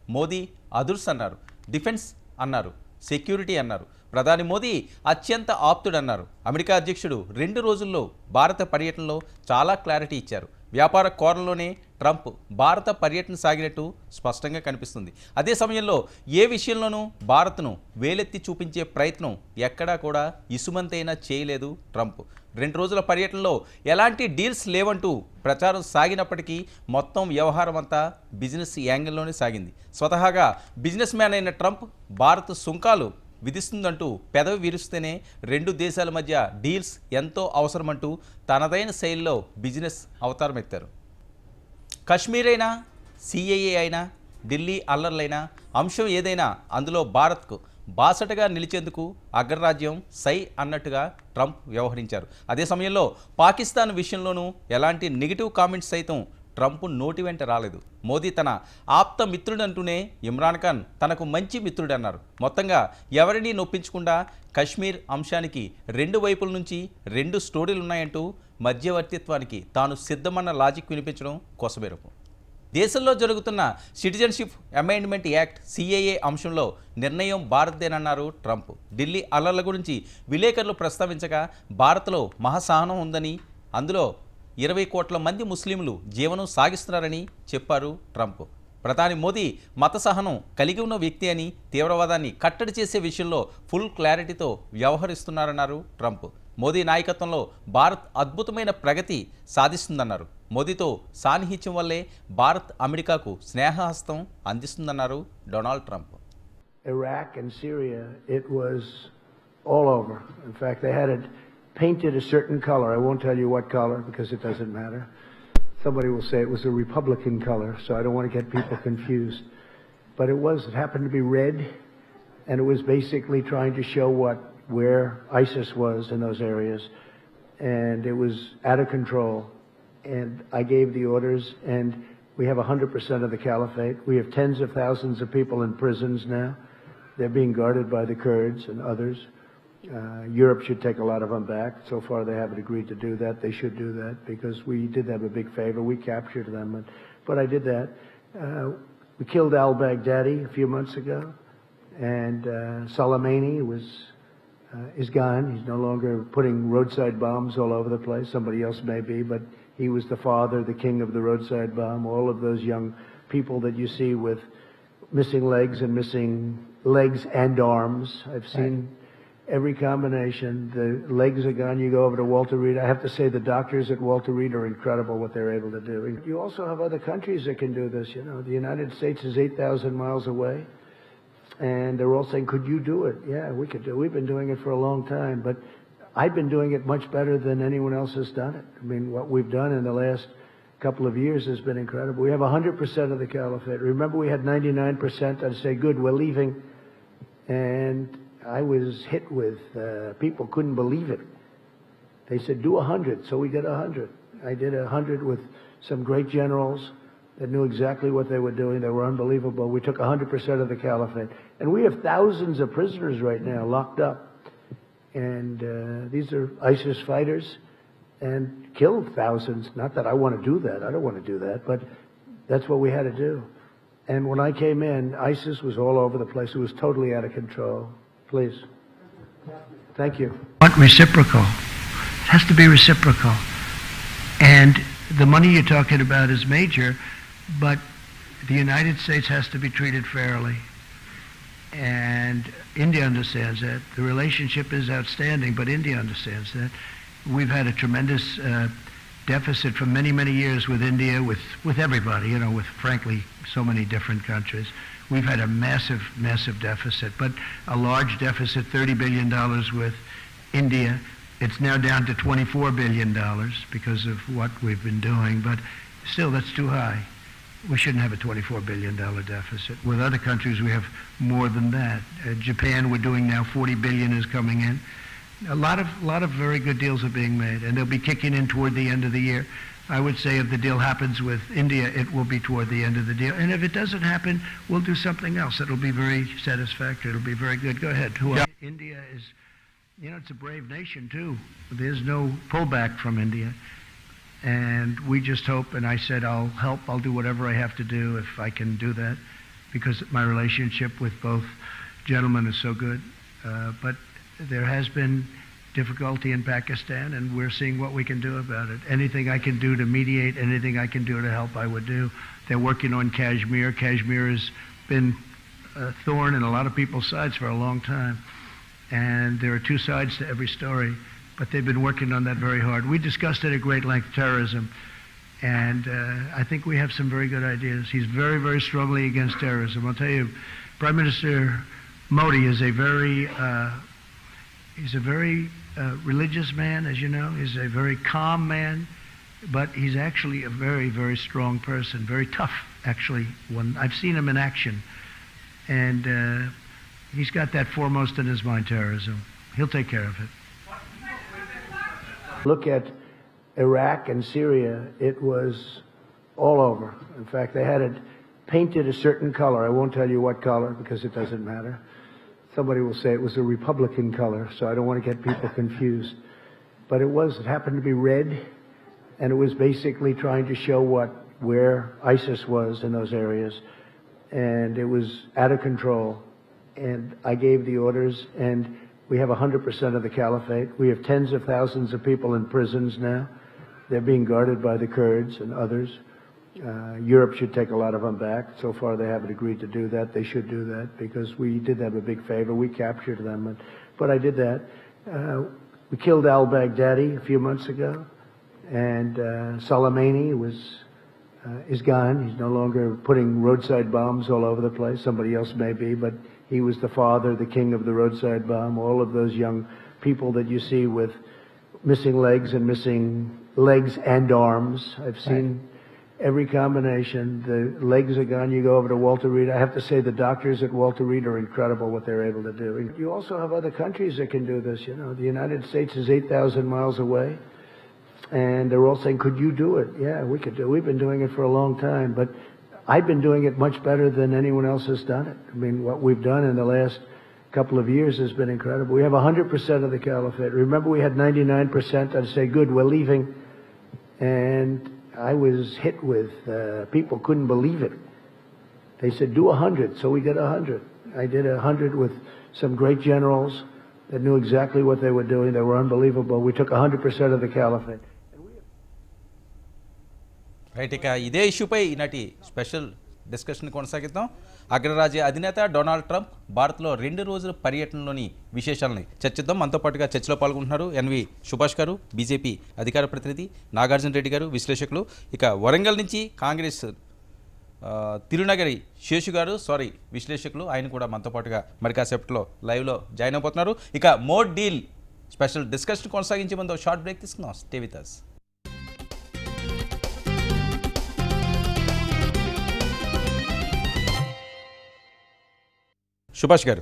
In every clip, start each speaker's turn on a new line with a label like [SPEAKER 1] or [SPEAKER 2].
[SPEAKER 1] మోదీ అదుర్స్ అన్నారు డిఫెన్స్ అన్నారు సెక్యూరిటీ అన్నారు ప్రధాని మోదీ అత్యంత ఆప్తుడన్నారు అమెరికా అధ్యక్షుడు రెండు రోజుల్లో భారత పర్యటనలో చాలా క్లారిటీ ఇచ్చారు వ్యాపార కోరంలోనే ట్రంప్ భారత పర్యటన సాగినట్టు స్పష్టంగా కనిపిస్తుంది అదే సమయంలో ఏ విషయంలోనూ భారత్ను వేలెత్తి చూపించే ప్రయత్నం ఎక్కడా కూడా ఇసుమంతైనా చేయలేదు ట్రంప్ రెండు రోజుల పర్యటనలో ఎలాంటి డీల్స్ లేవంటూ ప్రచారం సాగినప్పటికీ మొత్తం వ్యవహారం అంతా బిజినెస్ యాంగిల్లోనే సాగింది స్వతహాగా బిజినెస్ మ్యాన్ అయిన ట్రంప్ భారత్ సుంకాలు విధిస్తుందంటూ పెదవి విరుస్తేనే రెండు దేశాల మధ్య డీల్స్ ఎంతో అవసరమంటూ తనదైన శైలిలో బిజినెస్ అవతారం ఎత్తారు కశ్మీర్ అయినా సిఏఏ అయినా ఢిల్లీ అల్లర్లైనా అంశం ఏదైనా అందులో భారత్కు బాసటగా నిలిచేందుకు అగ్రరాజ్యం సై అన్నట్టుగా ట్రంప్ వ్యవహరించారు అదే సమయంలో పాకిస్తాన్ విషయంలోనూ ఎలాంటి నెగిటివ్ కామెంట్స్ సైతం ట్రంప్ నోటి వెంట రాలేదు మోదీ తన ఆప్త మిత్రుడంటూనే ఇమ్రాన్ ఖాన్ తనకు మంచి మిత్రుడన్నారు మొత్తంగా ఎవరినీ నొప్పించకుండా కశ్మీర్ అంశానికి రెండు వైపుల నుంచి రెండు స్టోరీలు ఉన్నాయంటూ మధ్యవర్తిత్వానికి తాను సిద్ధమన్న లాజిక్ వినిపించడం కొసమెరుపు దేశంలో జరుగుతున్న సిటిజన్షిప్ అమెండ్మెంట్ యాక్ట్ సిఏఏ అంశంలో నిర్ణయం భారత్దేనన్నారు ట్రంప్ ఢిల్లీ అల్లర్ల గురించి విలేకరులు ప్రస్తావించగా భారత్లో మహాసహనం ఉందని అందులో ఇరవై కోట్ల మంది ముస్లింలు జీవనం సాగిస్తున్నారని చెప్పారు ట్రంప్ ప్రధాని మోదీ మత సహనం కలిగి ఉన్న వ్యక్తి అని తీవ్రవాదాన్ని కట్టడి చేసే విషయంలో ఫుల్ క్లారిటీతో వ్యవహరిస్తున్నారన్నారు ట్రంప్ మోదీ నాయకత్వంలో భారత్ అద్భుతమైన ప్రగతి సాధిస్తుందన్నారు మోదీతో సాన్నిహిత్యం వల్లే భారత్ అమెరికాకు స్నేహహస్తం అందిస్తుందన్నారు Donald Trump
[SPEAKER 2] Iraq and Syria, it was all over. In fact, they had it painted a certain color. I won't tell you what color because it doesn't matter. Somebody will say it was a Republican color, so I don't want to get people confused. But it was, it happened to be red, and it was basically trying to show what, where ISIS was in those areas. And it was out of control. And I gave the orders, and we have 100% of the caliphate. We have tens of thousands of people in prisons now. They're being guarded by the Kurds and others. Uh, Europe should take a lot of them back. So far, they haven't agreed to do that. They should do that because we did them a big favor. We captured them, but, but I did that. Uh, we killed al Baghdadi a few months ago, and uh, Soleimani was uh, is gone. He's no longer putting roadside bombs all over the place. Somebody else may be, but he was the father, the king of the roadside bomb. All of those young people that you see with missing legs and missing legs and arms. I've seen every combination. The legs are gone. You go over to Walter Reed. I have to say the doctors at Walter Reed are incredible what they're able to do. You also have other countries that can do this. You know, the United States is 8,000 miles away. And they're all saying, could you do it? Yeah, we could do it. We've been doing it for a long time, but I've been doing it much better than anyone else has done it. I mean, what we've done in the last couple of years has been incredible. We have 100% of the caliphate. Remember, we had 99%. I'd say, good, we're leaving. And I was hit with, uh, people couldn't believe it. They said, do 100. So we did 100. I did 100 with some great generals that knew exactly what they were doing. They were unbelievable. We took 100% of the caliphate. And we have thousands of prisoners right now locked up. And uh, these are ISIS fighters and killed thousands. Not that I want to do that. I don't want to do that. But that's what we had to do. And when I came in, ISIS was all over the place. It was totally out of control. Please. Thank you.
[SPEAKER 3] want reciprocal. It has to be reciprocal. And the money you're talking about is major, but the United States has to be treated fairly. And India understands that. The relationship is outstanding, but India understands that. We've had a tremendous uh, deficit for many, many years with India, with, with everybody, you know, with frankly so many different countries. We've had a massive, massive deficit, but a large deficit, $30 billion with India. It's now down to $24 billion because of what we've been doing, but still that's too high. We shouldn't have a $24 billion deficit. With other countries, we have more than that. Uh, Japan, we're doing now 40 billion is coming in. A lot of, lot of very good deals are being made, and they'll be kicking in toward the end of the year. I would say if the deal happens with India, it will be toward the end of the deal. And if it doesn't happen, we'll do something else. It'll be very satisfactory. It'll be very good. Go ahead. Who else? India is, you know, it's a brave nation too. There's no pullback from India. And we just hope, and I said, I'll help, I'll do whatever I have to do if I can do that. because my relationship with both gentlemen is so good. Uh, but there has been difficulty in Pakistan, and we're seeing what we can do about it. Anything I can do to mediate, anything I can do to help, I would do. They're working on Kashmir. Kashmir has been a thorn in a lot of people's sides for a long time. And there are two sides to every story, but they've been working on that very hard. We discussed it at great length terrorism, and uh, I think we have some very good ideas. He's very, very strongly against terrorism. I'll tell you, Prime Minister Modi is a very uh, he's a very uh, religious man, as you know. He's a very calm man, but he's actually a very, very strong person, very tough, actually. When I've seen him in action, and uh, he's got that foremost in his mind, terrorism. He'll take care of it.
[SPEAKER 2] Look at Iraq and Syria, it was all over. In fact, they had it painted a certain color. I won't tell you what color because it doesn't matter. Somebody will say it was a Republican color, so I don't want to get people confused. But it was, it happened to be red, and it was basically trying to show what, where ISIS was in those areas. And it was out of control. And I gave the orders, and we have 100% of the caliphate. We have tens of thousands of people in prisons now. They're being guarded by the Kurds and others. Uh, Europe should take a lot of them back. So far, they haven't agreed to do that. They should do that because we did them a big favor. We captured them, but, but I did that. Uh, we killed al-Baghdadi a few months ago, and uh, Soleimani was uh, is gone. He's no longer putting roadside bombs all over the place. Somebody else may be, but he was the father, the king of the roadside bomb. All of those young people that you see with missing legs and missing legs and arms. I've seen every combination. The legs are gone. You go over to Walter Reed. I have to say the doctors at Walter Reed are incredible what they're able to do. You also have other countries that can do this. You know, the United States is 8,000 miles away. And they're all saying, could you do it? Yeah, we could do it. We've been doing it for a long time. But I've been doing it much better than anyone else has done it. I mean, what we've done in the last couple of years has been incredible. We have 100% of the caliphate. Remember, we had 99%. I'd say, good, we're leaving. And I was hit with, uh, people couldn't believe it. They said, do 100. So we did 100. I did 100 with some great generals that knew exactly what they were doing. They were unbelievable. We took 100% of the caliphate.
[SPEAKER 1] Right ఇక ఇదే ఇష్యూపై ఈనాటి special discussion కొనసాగిద్దాం అగ్రరాజ్య అధినేత Donald Trump భారత్లో రెండు రోజుల పర్యటనలోని విశేషాలని చర్చిద్దాం మనతో పాటుగా చర్చలో పాల్గొంటున్నారు ఎన్వి సుభాష్ గారు బీజేపీ అధికార ప్రతినిధి నాగార్జున రెడ్డి గారు విశ్లేషకులు ఇక వరంగల్ నుంచి కాంగ్రెస్ ఆ, తిరునగరి శేషు గారు సారీ విశ్లేషకులు ఆయన కూడా మనతో పాటుగా మరి కాసేపట్లో లైవ్లో జాయిన్ అయిపోతున్నారు ఇక మోర్ డీల్ స్పెషల్ డిస్కషన్ కొనసాగించే ముందు షార్ట్ బ్రేక్ తీసుకుందాం స్టే విత్ అస్ సుభాష్ గారు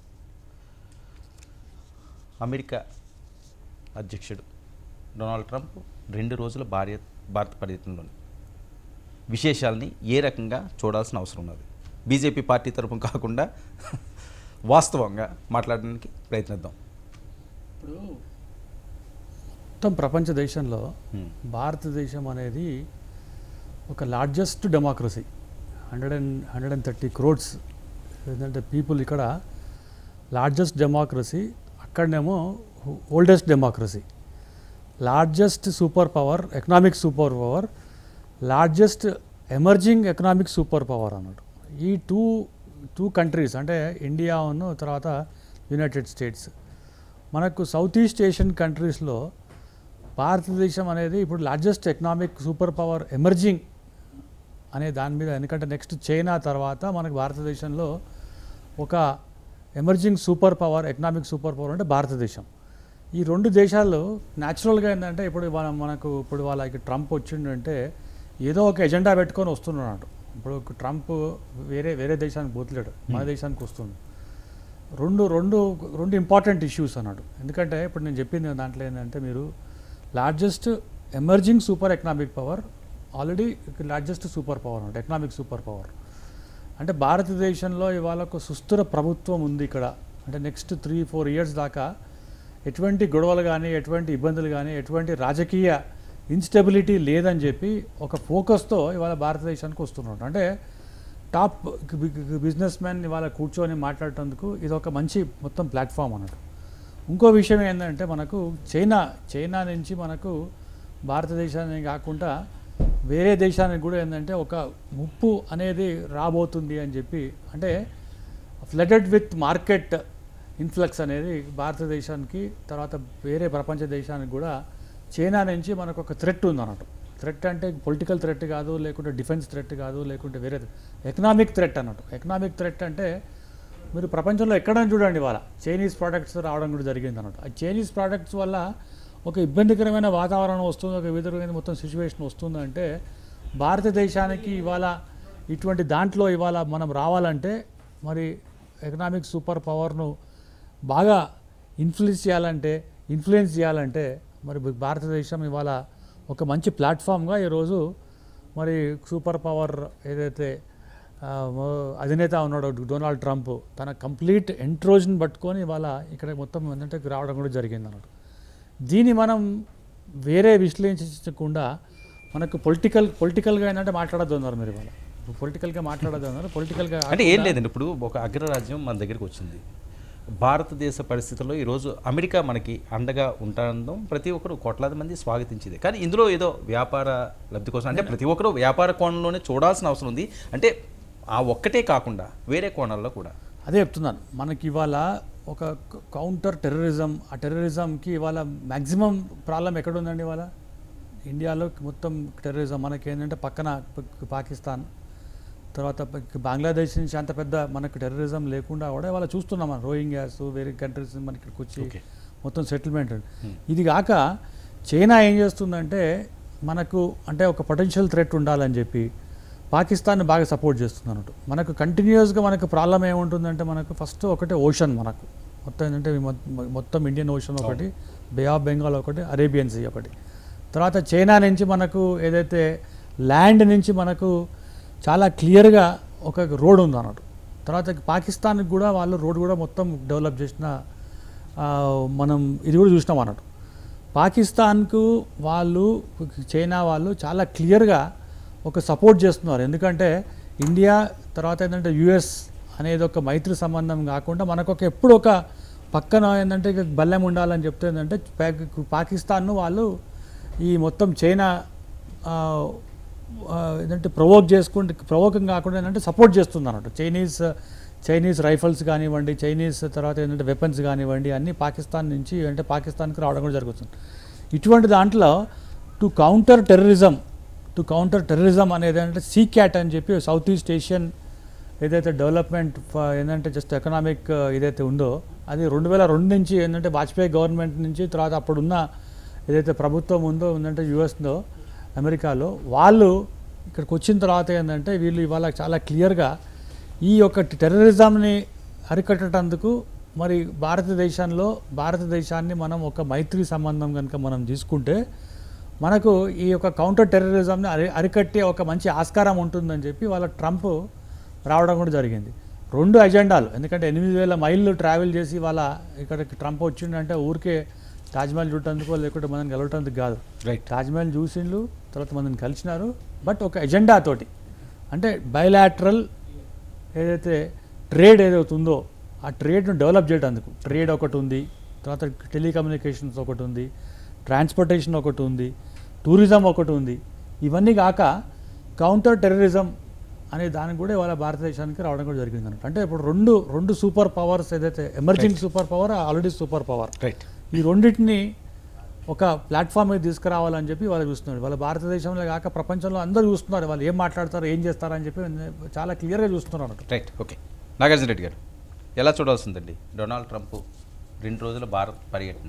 [SPEAKER 1] అమెరికా అధ్యక్షుడు డొనాల్డ్ ట్రంప్ రెండు రోజుల భార్య భారత పర్యటనలోని విశేషాలని ఏ రకంగా చూడాల్సిన అవసరం ఉన్నది బీజేపీ పార్టీ తరపున కాకుండా వాస్తవంగా మాట్లాడడానికి ప్రయత్నిద్దాం
[SPEAKER 4] ఇప్పుడు మొత్తం ప్రపంచ దేశంలో
[SPEAKER 1] Hmm.
[SPEAKER 4] భారతదేశం అనేది ఒక largest democracy hundred and hundred and thirty crores ఏంటంటే పీపుల్ ఇక్కడ లార్జెస్ట్ డెమోక్రసీ అక్కడనేమో oldest democracy largest super power economic super power largest emerging economic super power అన్నట్టు ఈ టూ టూ కంట్రీస్ అంటే ఇండియా ఉన్న తర్వాత యునైటెడ్ స్టేట్స్ మనకు సౌత్ ఈస్ట్ ఏషియన్ కంట్రీస్లో భారతదేశం అనేది ఇప్పుడు largest economic super power emerging అనే దాని మీద ఎందుకంటే నెక్స్ట్ చైనా తర్వాత మనకు భారతదేశంలో ఒక emerging super power economic super power అంటే భారతదేశం ఈ రెండు దేశాలు న్యాచురల్గా ఏంటంటే ఇప్పుడు మన మనకు ఇప్పుడు వాళ్ళకి ట్రంప్ వచ్చిండంటే ఏదో ఒక ఎజెండా పెట్టుకొని వస్తున్నాడు ఇప్పుడు ట్రంప్ వేరే వేరే దేశానికి పోతలేడు మన దేశానికి వస్తుంది రెండు రెండు రెండు ఇంపార్టెంట్ ఇష్యూస్ అన్నాడు ఎందుకంటే ఇప్పుడు నేను చెప్పింది దాంట్లో ఏంటంటే మీరు largest emerging super economic power already largest super power అన్నమాట ఎకనామిక్ సూపర్ పవర్ అంటే భారతదేశంలో ఇవాళ ఒక సుస్థిర ప్రభుత్వం ఉంది ఇక్కడ అంటే నెక్స్ట్ త్రీ ఫోర్ ఇయర్స్ దాకా ఎటువంటి గొడవలు కానీ ఎటువంటి ఇబ్బందులు కానీ ఎటువంటి రాజకీయ ఇన్స్టెబిలిటీ లేదని చెప్పి ఒక ఫోకస్తో ఇవాళ భారతదేశానికి వస్తున్నాడు అంటే టాప్ బిజినెస్ మ్యాన్ ఇవాళ కూర్చొని మాట్లాడేందుకు ఇది ఒక మంచి మొత్తం ప్లాట్ఫామ్ అన్నట్టు ఇంకో విషయం ఏంటంటే మనకు చైనా చైనా నుంచి మనకు భారతదేశాన్ని కాకుండా వేరే దేశానికి కూడా ఏంటంటే ఒక ముప్పు అనేది రాబోతుంది అని చెప్పి అంటే ఫ్లడెడ్ విత్ మార్కెట్ ఇన్ఫ్లక్స్ అనేది భారతదేశానికి తర్వాత వేరే ప్రపంచ దేశానికి కూడా చైనా నుంచి మనకు ఒక థ్రెట్ ఉంది అన్నట్టు థ్రెట్ అంటే పొలిటికల్ థ్రెట్ కాదు లేకుంటే డిఫెన్స్ థ్రెట్ కాదు లేకుంటే వేరే ఎకనామిక్ థ్రెట్ అన్నట్టు ఎకనామిక్ థ్రెట్ అంటే మీరు ప్రపంచంలో ఎక్కడైనా చూడండి ఇవాళ చైనీస్ ప్రోడక్ట్స్ రావడం కూడా జరిగింది అన్నట్టు ఆ చైనీస్ ప్రోడక్ట్స్ వల్ల ఒక ఇబ్బందికరమైన వాతావరణం వస్తుంది ఒక విధమైన మొత్తం సిచ్యువేషన్ వస్తుందంటే భారతదేశానికి ఇవాళ ఇటువంటి దాంట్లో ఇవాళ మనం రావాలంటే మరి ఎకనామిక్ సూపర్ పవర్ను బాగా ఇన్ఫ్లుయెన్స్ చేయాలంటే ఇన్ఫ్లుయెన్స్ చేయాలంటే మరి భారతదేశం ఇవాళ ఒక మంచి ప్లాట్ఫామ్గా ఈరోజు మరి సూపర్ పవర్ ఏదైతే ఆ, మో- అధినేత ఉన్నాడో డొనాల్డ్ ట్రంప్ తన కంప్లీట్ ఎంట్రోజ్ని పట్టుకొని ఇవాళ ఇక్కడ మొత్తం ఏంటంటే రావడం కూడా జరిగింది అన్నట్టు దీన్ని మనం వేరే విశ్లేషించకుండా మనకు పొలిటికల్ పొలిటికల్గా ఏంటంటే మాట్లాడద్దు అన్నారు మీరు ఇవాళ పొలిటికల్గా మాట్లాడద్దు అన్నారు పొలిటికల్గా
[SPEAKER 1] అంటే ఏం లేదండి ఇప్పుడు ఒక అగ్రరాజ్యం మన దగ్గరికి వచ్చింది భారతదేశ పరిస్థితుల్లో ఈరోజు అమెరికా మనకి అండగా ఉండడం ప్రతి ఒక్కరు కోట్లాది మంది స్వాగతించేది కానీ ఇందులో ఏదో వ్యాపార లబ్ధి కోసం అంటే ప్రతి ఒక్కరు వ్యాపార కోణంలోనే చూడాల్సిన అవసరం ఉంది అంటే ఆ ఒక్కటే కాకుండా వేరే కోణాల్లో కూడా
[SPEAKER 4] అదే చెప్తున్నాను మనకి ఇవాళ ఒక కౌంటర్ టెర్రరిజం ఆ టెర్రరిజంకి ఇవాళ మ్యాక్సిమం ప్రాబ్లం ఎక్కడ ఉందండి ఇవాళ ఇండియాలో మొత్తం టెర్రరిజం మనకి ఏంటంటే పక్కన ప- పాకిస్తాన్ తర్వాత ప- బంగ్లాదేశ్ నుంచి అంత పెద్ద మనకు టెర్రరిజం లేకుండా కూడా ఇవాళ చూస్తున్నాం మనం రోహింగ్యాస్ వేరే కంట్రీస్ మన ఇక్కడికి వచ్చి
[SPEAKER 1] Okay.
[SPEAKER 4] మొత్తం సెటిల్మెంట్ ఇది కాక చైనా ఏం చేస్తుందంటే మనకు అంటే ఒక పొటెన్షియల్ థ్రెట్ ఉండాలని చెప్పి పాకిస్తాన్ బాగా సపోర్ట్ చేస్తుంది అన్నట్టు మనకు కంటిన్యూస్గా మనకు ప్రాబ్లం ఏముంటుందంటే మనకు ఫస్ట్ ఒకటి ఓషన్ మనకు మొత్తం ఏంటంటే ఈ మొ- మొత్తం ఇండియన్ ఓషన్ ఒకటి బే ఆఫ్ బెంగాల్ ఒకటి అరేబియన్ సీ ఒకటి తర్వాత చైనా నుంచి మనకు ఏదైతే ల్యాండ్ నుంచి మనకు చాలా క్లియర్గా ఒక రోడ్ ఉంది అన్నట్టు తర్వాత పాకిస్తాన్కి కూడా వాళ్ళు రోడ్ కూడా మొత్తం డెవలప్ చేసిన ఆ, మనం ఇది కూడా చూసినాం అన్నట్టు పాకిస్తాన్కు వాళ్ళు చైనా వాళ్ళు చాలా క్లియర్గా ఒక సపోర్ట్ చేస్తున్నారు ఎందుకంటే ఇండియా తర్వాత ఏంటంటే యుఎస్ అనేది ఒక మైత్రి సంబంధం కాకుండా మనకు ఒక ఎప్పుడు ఒక పక్కన ఏంటంటే ఇక బల్లెం ఉండాలని చెప్తే ఏంటంటే పాకి- పాకిస్తాన్ను వాళ్ళు ఈ మొత్తం చైనా ఆ, ఆ, ఏంటంటే ప్రొవోక్ చేసుకుంటే ప్రొవోకింగ్ కాకుండా ఏంటంటే సపోర్ట్ చేస్తుంది అన్నట్టు చైనీస్ చైనీస్ రైఫల్స్ కానివ్వండి చైనీస్ తర్వాత ఏంటంటే వెపన్స్ కానివ్వండి అన్నీ పాకిస్తాన్ నుంచి అంటే పాకిస్తాన్కి రావడం కూడా జరుగుతుంది ఇటువంటి దాంట్లో to counter terrorism to counter terrorism అనేది ఏంటంటే సీ క్యాట్ అని చెప్పి సౌత్ ఈస్ట్ ఏషియన్ ఏదైతే డెవలప్మెంట్ ఫ- ఏంటంటే జస్ట్ ఎకనామిక్ ఏదైతే ఉందో అది రెండు వేల రెండు నుంచి ఏంటంటే వాజ్పేయి గవర్నమెంట్ నుంచి తర్వాత అప్పుడున్న ఏదైతే ప్రభుత్వం ఉందో ఉందంటే యుఎస్లో అమెరికాలో వాళ్ళు ఇక్కడికి వచ్చిన తర్వాత ఏంటంటే వీళ్ళు ఇవాళ చాలా క్లియర్గా ఈ యొక్క టెర్రరిజంని అరికట్టేందుకు మరి భారతదేశంలో భారతదేశాన్ని మనం ఒక మైత్రి సంబంధం కనుక మనం తీసుకుంటే మనకు ఈ యొక్క కౌంటర్ టెర్రరిజంని అరి అరికట్టే ఒక మంచి ఆస్కారం ఉంటుందని చెప్పి వాళ్ళ ట్రంప్ రావడం కూడా జరిగింది రెండు ఎజెండాలు ఎందుకంటే ఎనిమిది వేల మైళ్ళు ట్రావెల్ చేసి వాళ్ళ ఇక్కడికి ట్రంప్ వచ్చిండంటే ఊరికే తాజ్మహల్ చూడటానికో లేకుంటే మనం గెలవటానికి కాదు
[SPEAKER 1] రైట్
[SPEAKER 4] తాజ్మహల్ చూసిండ్రు తర్వాత మనల్ని కలిసినారు బట్ ఒక ఎజెండా తోటి అంటే బయలాటరల్ ఏదైతే ట్రేడ్ ఏదైతే ఉందో ఆ ట్రేడ్ను డెవలప్ చేయడానికి ట్రేడ్ ఒకటి ఉంది తర్వాత టెలికమ్యూనికేషన్స్ ఒకటి ఉంది ట్రాన్స్పోర్టేషన్ ఒకటి ఉంది టూరిజం ఒకటి ఉంది ఇవన్నీ కాక కౌంటర్ టెర్రరిజం అనే దానికి కూడా ఇవాళ భారతదేశానికి రావడం కూడా జరిగింది అన్నట్టు అంటే ఇప్పుడు రెండు రెండు సూపర్ పవర్స్ ఏదైతే emerging super power already super power
[SPEAKER 1] right
[SPEAKER 4] ఈ రెండింటిని ఒక ప్లాట్ఫామ్ మీద తీసుకురావాలని చెప్పి వాళ్ళు చూస్తున్నారు వాళ్ళ భారతదేశంలో కాక ప్రపంచంలో అందరూ చూస్తున్నారు వాళ్ళు ఏం మాట్లాడతారు ఏం చేస్తారని చెప్పి చాలా క్లియర్గా చూస్తున్నారు అన్నట్టు
[SPEAKER 1] రైట్ ఓకే నాగార్జున రెడ్డి గారు ఎలా చూడాల్సిందండి డొనాల్డ్ ట్రంప్ రెండు రోజుల భారత్ పర్యటన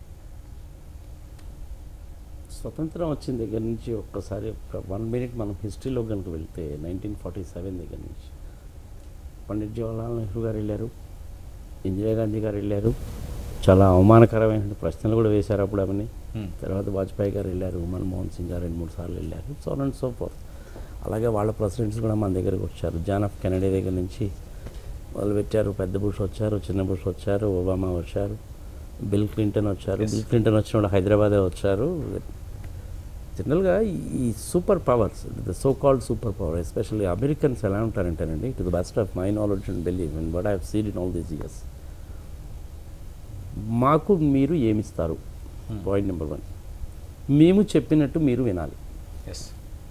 [SPEAKER 5] స్వతంత్రం వచ్చిన దగ్గర నుంచి ఒక్కసారి ఒక వన్ మినిట్ మనం హిస్టరీలో కనుక వెళ్తే నైన్టీన్ ఫార్టీ సెవెన్ దగ్గర నుంచి పండిట్ జవహర్లాల్ నెహ్రూ గారు వెళ్ళారు ఇందిరాగాంధీ గారు వెళ్ళారు చాలా అవమానకరమైన ప్రశ్నలు కూడా వేశారు అప్పుడు అవన్నీ
[SPEAKER 1] Hmm.
[SPEAKER 5] తర్వాత వాజ్పేయి గారు వెళ్ళారు మన్మోహన్ సింగ్ గారు రెండు మూడు సార్లు వెళ్ళారు సో అండ్ సో ఫోర్త్ అలాగే వాళ్ళ ప్రెసిడెంట్స్ కూడా మన దగ్గరకు వచ్చారు జాన్ ఆఫ్ కెనడీ దగ్గర నుంచి వాళ్ళు పెట్టారు పెద్ద బుష్ వచ్చారు చిన్న బుష్ వచ్చారు ఒబామా వచ్చారు బిల్ క్లింటన్ వచ్చారు
[SPEAKER 1] Yes.
[SPEAKER 5] బిల్ క్లింటన్ వచ్చినప్పుడు హైదరాబాదే వచ్చారు జనరల్గా ఈ super powers the so called super power especially Americans ఎలా ఉంటారంటేనండి to the best of my knowledge and believe and but I seed in all these years మాకు మీరు ఏమిస్తారు పాయింట్ నెంబర్ వన్ మేము చెప్పినట్టు మీరు వినాలి
[SPEAKER 1] ఎస్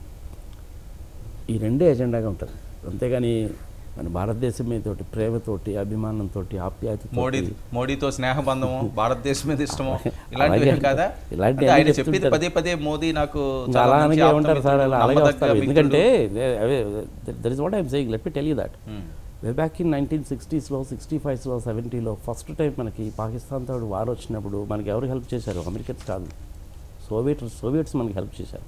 [SPEAKER 5] ఈ రెండే ఎజెండాగా ఉంటుంది అంతేగాని మన భారతదేశం మీద తోటి ప్రేమతోటి అభిమానంతో ఆప్యాయత
[SPEAKER 1] మోడీ మోడీతో స్నేహబంధము భారతదేశం మీద ఇష్టము ఇలాంటివి
[SPEAKER 5] అలాగే
[SPEAKER 1] ఏం కాదా
[SPEAKER 5] ఇలాంటివి
[SPEAKER 1] అంటే ఆయన
[SPEAKER 5] అన్నీ
[SPEAKER 1] చెప్పేది
[SPEAKER 5] చెప్తుంటారు.
[SPEAKER 1] పదే పదే మోదీ నాకు
[SPEAKER 5] ఇంకా
[SPEAKER 1] చాలా
[SPEAKER 5] అలా
[SPEAKER 1] మంచి
[SPEAKER 5] అనగా ఏమంటారు సార్
[SPEAKER 1] ఆప్తమిత్రుడు,
[SPEAKER 5] అలా అలాగే
[SPEAKER 1] నమ్మదగ్గ
[SPEAKER 5] వస్తారు
[SPEAKER 1] మిత్రుడు.
[SPEAKER 5] ఎందుకంటే there is what I'm saying let me tell you that
[SPEAKER 1] Hmm.
[SPEAKER 5] Way back in nineteen సిక్స్టీస్లో సిక్స్టీ ఫైవ్స్లో సెవెంటీలో ఫస్ట్ టైం మనకి పాకిస్తాన్ తోడు వార్ వచ్చినప్పుడు మనకి ఎవరు హెల్ప్ చేశారు అమెరికన్స్ కాదు సోవియట్ సోవియట్స్ మనకి హెల్ప్ చేశారు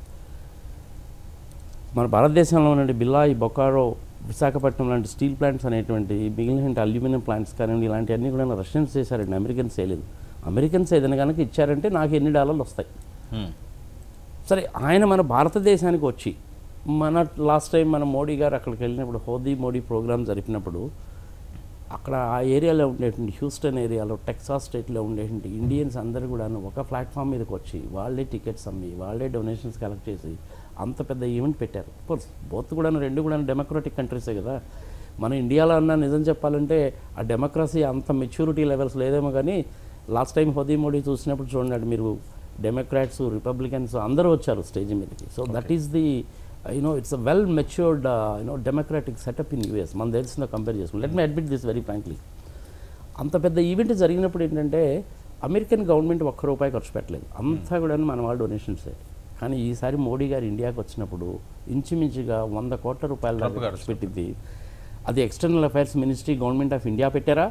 [SPEAKER 5] మన భారతదేశంలో ఉన్న బిల్లాయి బొకారో విశాఖపట్నం లాంటి స్టీల్ ప్లాంట్స్ అనేటువంటి మిగిలిన అల్యూమినియం ప్లాంట్స్ కానివ్వండి ఇలాంటివన్నీ కూడా రష్యన్స్ చేశారండి అమెరికన్స్ చేయలేదు అమెరికన్స్ ఏదైనా కనుక ఇచ్చారంటే నాకు ఎన్ని డాలర్లు వస్తాయి
[SPEAKER 1] Hmm.
[SPEAKER 5] సరే ఆయన మన భారతదేశానికి వచ్చి మన లాస్ట్ టైం మన మోడీ గారు అక్కడికి వెళ్ళినప్పుడు హోదీ మోడీ ప్రోగ్రామ్ జరిపినప్పుడు అక్కడ ఆ ఏరియాలో ఉండేటువంటి హ్యూస్టన్ ఏరియాలో టెక్సాస్ స్టేట్లో ఉండేటువంటి ఇండియన్స్ అందరూ కూడా ఒక ప్లాట్ఫామ్ మీదకి వచ్చి వాళ్ళే టికెట్స్ అమ్మి వాళ్ళే డొనేషన్స్ కలెక్ట్ చేసి అంత పెద్ద ఈవెంట్ పెట్టారు కోర్స్ బోత్ కూడా రెండు కూడా డెమోక్రటిక్ కంట్రీసే కదా మన ఇండియాలో అన్న నిజం చెప్పాలంటే ఆ డెమోక్రసీ అంత మెచ్యూరిటీ లెవెల్స్ లేదేమో కానీ లాస్ట్ టైం హోదీ మోడీ చూసినప్పుడు చూడండి మీరు డెమోక్రాట్స్ రిపబ్లికన్స్ అందరూ వచ్చారు స్టేజ్ మీదకి so that is the you know it's a well matured you know democratic setup in US మన తెలిసిందో కంపేర్ చేసుకుని let me admit this very frankly అంత పెద్ద ఈవెంట్ జరిగినప్పుడు ఏంటంటే అమెరికన్ గవర్నమెంట్ ఒక్క రూపాయి ఖర్చు పెట్టలేదు అంతా కూడా మన వాళ్ళు డొనేషన్సే కానీ ఈసారి మోడీ గారు ఇండియాకి వచ్చినప్పుడు ఇంచుమించుగా వంద కోట్ల రూపాయల దాకా
[SPEAKER 1] ట్రంప్ గారు
[SPEAKER 5] ఖర్చు పెట్టింది అది external affairs ministry government of India పెట్టారా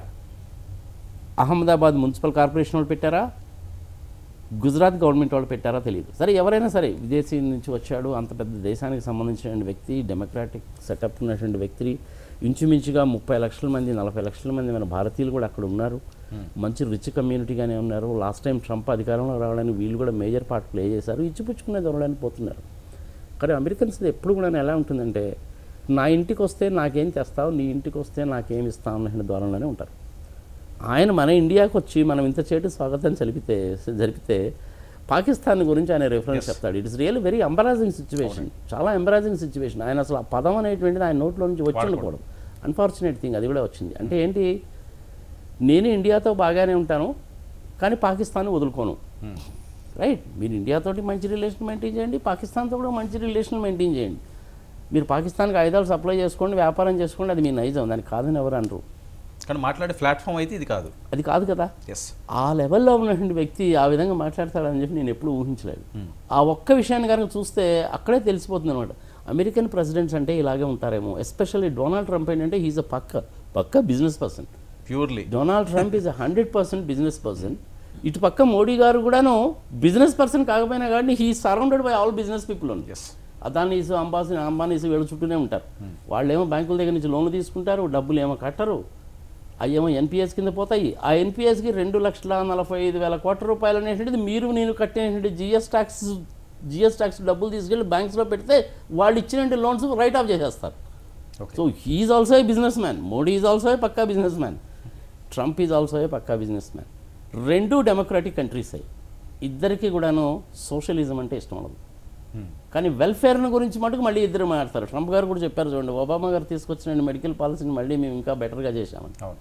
[SPEAKER 5] అహ్మదాబాద్ మున్సిపల్ కార్పొరేషన్ వాళ్ళు పెట్టారా గుజరాత్ గవర్నమెంట్ వాళ్ళు పెట్టారా తెలియదు సరే ఎవరైనా సరే విదేశీ నుంచి వచ్చాడు అంత పెద్ద దేశానికి సంబంధించిన వ్యక్తి డెమోక్రాటిక్ సెటప్ ఉన్నటువంటి వ్యక్తి ఇంచుమించుగా ముప్పై లక్షల మంది నలభై లక్షల మంది మన భారతీయులు కూడా అక్కడ ఉన్నారు మంచి రిచ్ కమ్యూనిటీగానే ఉన్నారు లాస్ట్ టైం ట్రంప్ అధికారంలో రావడానికి వీళ్ళు కూడా మేజర్ పార్ట్ ప్లే చేశారు ఇచ్చిపుచ్చుకునే దొరడానికి పోతున్నారు కానీ అమెరికన్స్ ఎప్పుడు కూడా ఎలా ఉంటుందంటే నా ఇంటికి వస్తే నాకేం తెస్తావు నీ ఇంటికి వస్తే నాకేం ఇస్తావు అన్న ధోరణిలోనే ఉంటారు ఆయన మన ఇండియాకి వచ్చి మనం ఇంత చేటు స్వాగతం చలిపితే జరిపితే పాకిస్తాన్ గురించి ఆయన రెఫరెన్స్ చెప్తాడు it's real very embarrassing situation చాలా ఎంబరాజింగ్ సిచ్యువేషన్ ఆయన అసలు ఆ పదం అనేటువంటిది ఆయన నోట్లో నుంచి వచ్చి ఉండకూడదు అన్ఫార్చునేట్ థింగ్ అది కూడా వచ్చింది అంటే ఏంటి నేను ఇండియాతో బాగానే ఉంటాను కానీ పాకిస్తాన్ వదులుకోను రైట్ మీరు ఇండియాతోటి మంచి రిలేషన్ మెయింటైన్ చేయండి పాకిస్తాన్తో కూడా మంచి రిలేషన్ మెయింటైన్ చేయండి మీరు పాకిస్తాన్కి ఆయుధాలు సప్లై చేసుకోండి వ్యాపారం చేసుకోండి అది మీ నైజం దానికి కాదని ఎవరు అనరు
[SPEAKER 1] కానీ మాట్లాడే ప్లాట్ఫామ్ అయితే ఇది కాదు
[SPEAKER 5] అది కాదు కదా
[SPEAKER 1] ఎస్
[SPEAKER 5] ఆ లెవెల్లో ఉన్నటువంటి వ్యక్తి ఆ విధంగా మాట్లాడతాడని చెప్పి నేను ఎప్పుడూ ఊహించలేదు ఆ ఒక్క విషయాన్ని కనుక చూస్తే అక్కడే తెలిసిపోతుంది అనమాట అమెరికన్ ప్రెసిడెంట్స్ అంటే ఇలాగే ఉంటారేమో ఎస్పెషల్లీ డొనాల్డ్ ట్రంప్ ఏంటంటే హీఈస్ అ పక్క పక్క business person
[SPEAKER 1] purely
[SPEAKER 5] Donald Trump is hundred percent business person ఇటు పక్క మోడీ గారు కూడాను బిజినెస్ పర్సన్ కాకపోయినా కానీ he surrounded by all business people ఉంది
[SPEAKER 1] ఎస్
[SPEAKER 5] అదానీస్ అంబానీ అంబానీస్ వీళ్ళ చుట్టూనే ఉంటారు వాళ్ళేమో బ్యాంకుల దగ్గర నుంచి లోన్లు తీసుకుంటారు డబ్బులు ఏమో కట్టరు అవేమో ఎన్పిఎస్ కింద పోతాయి ఆ ఎన్పిఎస్కి రెండు లక్షల నలభై ఐదు వేల కోట్ల రూపాయలు అనేటువంటిది మీరు నేను కట్టినటువంటి జిఎస్ ట్యాక్స్ జిఎస్ ట్యాక్స్ డబ్బులు తీసుకెళ్ళి బ్యాంక్స్లో పెడితే వాళ్ళు ఇచ్చినటువంటి లోన్స్ రైట్ ఆఫ్ చేసేస్తారు
[SPEAKER 1] okay
[SPEAKER 5] so he is also a business man Modi is also a పక్కా business man Trump is also a పక్కా బిజినెస్ మ్యాన్ రెండు డెమోక్రాటిక్ కంట్రీస్ అయ్యి ఇద్దరికి కూడాను సోషలిజం అంటే ఇష్టం ఉండదు కానీ వెల్ఫేర్ను గురించి మటుకు మళ్ళీ ఇద్దరు మాట్లాడతారు ట్రంప్ గారు కూడా చెప్పారు చూడండి ఒబామా గారు తీసుకొచ్చిన మెడికల్ పాలసీని మళ్ళీ మేము ఇంకా బెటర్గా చేశామని
[SPEAKER 1] అవును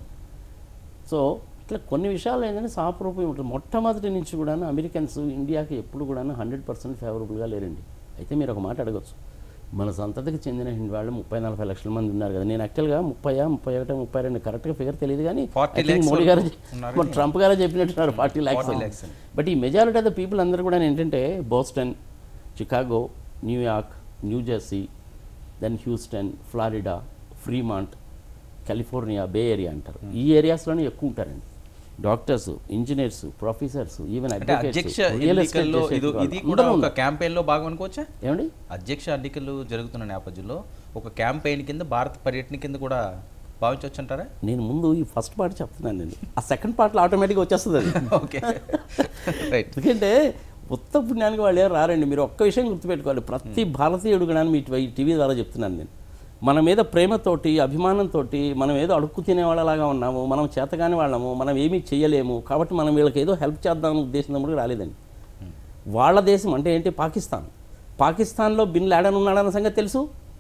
[SPEAKER 5] సో ఇట్లా కొన్ని విషయాలు ఏంటంటే సాఫరూపం ఉంటుంది మొట్టమొదటి నుంచి కూడా అమెరికన్స్ ఇండియాకి ఎప్పుడు కూడా హండ్రెడ్ పర్సెంట్ ఫేవరబుల్గా లేరండి అయితే మీరు ఒక మాట అడగచ్చు మన సంతతికి చెందిన హిందీ వాళ్ళు ముప్పై నలభై లక్షల మంది ఉన్నారు కదా నేను యాక్చువల్గా ముప్పై ముప్పై ఒకటి ముప్పై రెండు కరెక్ట్గా ఫిగర్ తెలియదు కానీ
[SPEAKER 1] 40
[SPEAKER 5] I think
[SPEAKER 1] lakhs
[SPEAKER 5] మోడీ గారు
[SPEAKER 1] వరకు ఉన్నారు
[SPEAKER 5] మన ట్రంప్ గారే చెప్పినట్టున్నారు ఫార్టీ
[SPEAKER 1] 40
[SPEAKER 5] ల్యాక్స్
[SPEAKER 1] lakhs అని.
[SPEAKER 5] బట్ ఈ మెజారిటీ ఆఫ్ ద పీపుల్ అందరూ కూడా ఏంటంటే Boston Chicago New York New Jersey then Houston Florida Fremont California bay area అంటారు ఈ ఏరియాస్లోనే ఎక్కువ ఉంటారండి డాక్టర్స్ ఇంజనీర్స్ ప్రొఫెసర్స్ ఈవెన్
[SPEAKER 1] అంటే అధ్యక్ష ఎన్నికల్లో ఇది ఇది కూడా ఒక క్యాంపెయిన్ లో భాగం అనుకోవచ్చా
[SPEAKER 5] ఏమండి
[SPEAKER 1] అధ్యక్ష ఎన్నికలు జరుగుతున్న నేపథ్యంలో ఒక క్యాంపెయిన్ కింద భారత పర్యటన కింద కూడా భావించవచ్చు అంటారా
[SPEAKER 5] నేను ముందు ఈ ఫస్ట్ పార్ట్ చెప్తున్నాను నేను ఆ సెకండ్ పార్ట్లో ఆటోమేటిక్గా వచ్చేస్తుంది అది
[SPEAKER 1] ఓకే రైట్
[SPEAKER 5] ఎందుకంటే ఉత్త పుణ్యానికి వాళ్ళు ఏం రారండి మీరు ఒక్క విషయం గుర్తుపెట్టుకోవాలి ప్రతి భారతీయుడు కూడా మీ టీ- టీవీ ద్వారా చెప్తున్నాను నేను మన మీద ప్రేమతోటి అభిమానంతో మనం ఏదో అడుక్కు తినేవాళ్ళలాగా ఉన్నాము మనం చేతగాని వాళ్ళము మనం ఏమీ చేయలేము కాబట్టి మనం వీళ్ళకి ఏదో హెల్ప్ చేద్దాం ఉద్దేశం కూడా రాలేదండి వాళ్ళ దేశం అంటే ఏంటి పాకిస్తాన్ పాకిస్తాన్లో బిన్ లాడన్ ఉన్నాడన్న సంగతి తెలుసు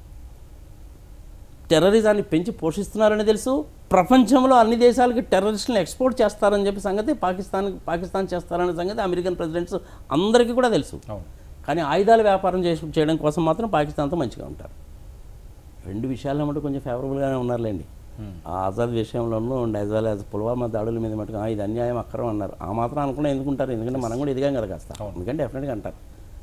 [SPEAKER 5] టెర్రరిజాన్ని పెంచి పోషిస్తున్నారని తెలుసు ప్రపంచంలో అన్ని దేశాలకి టెర్రరిస్టులను ఎక్స్పోర్ట్ చేస్తారని చెప్పి సంగతి పాకిస్తాన్ పాకిస్తాన్ చేస్తారనే సంగతి అమెరికన్ ప్రెసిడెంట్స్ అందరికీ కూడా తెలుసు
[SPEAKER 1] అవును
[SPEAKER 5] కానీ ఆయుధాల వ్యాపారం చేసి చేయడం కోసం మాత్రం పాకిస్తాన్తో మంచిగా ఉంటారు రెండు విషయాల్లో మటు కొంచెం ఫేవరబుల్గానే ఉన్నారులేండి ఆ ఆజాద్ విషయంలోనూ and as well as Pulwama దాడుల మీద మటుకు "ఆ, ఇది అన్యాయం అక్కరం అన్నారు ఆ మాత్రం అనుకున్నా ఎందుకుంటారు ఎందుకంటే మనం కూడా ఎదిగాం కదా కాస్త ఎందుకంటే డెఫినెట్గా అంటారు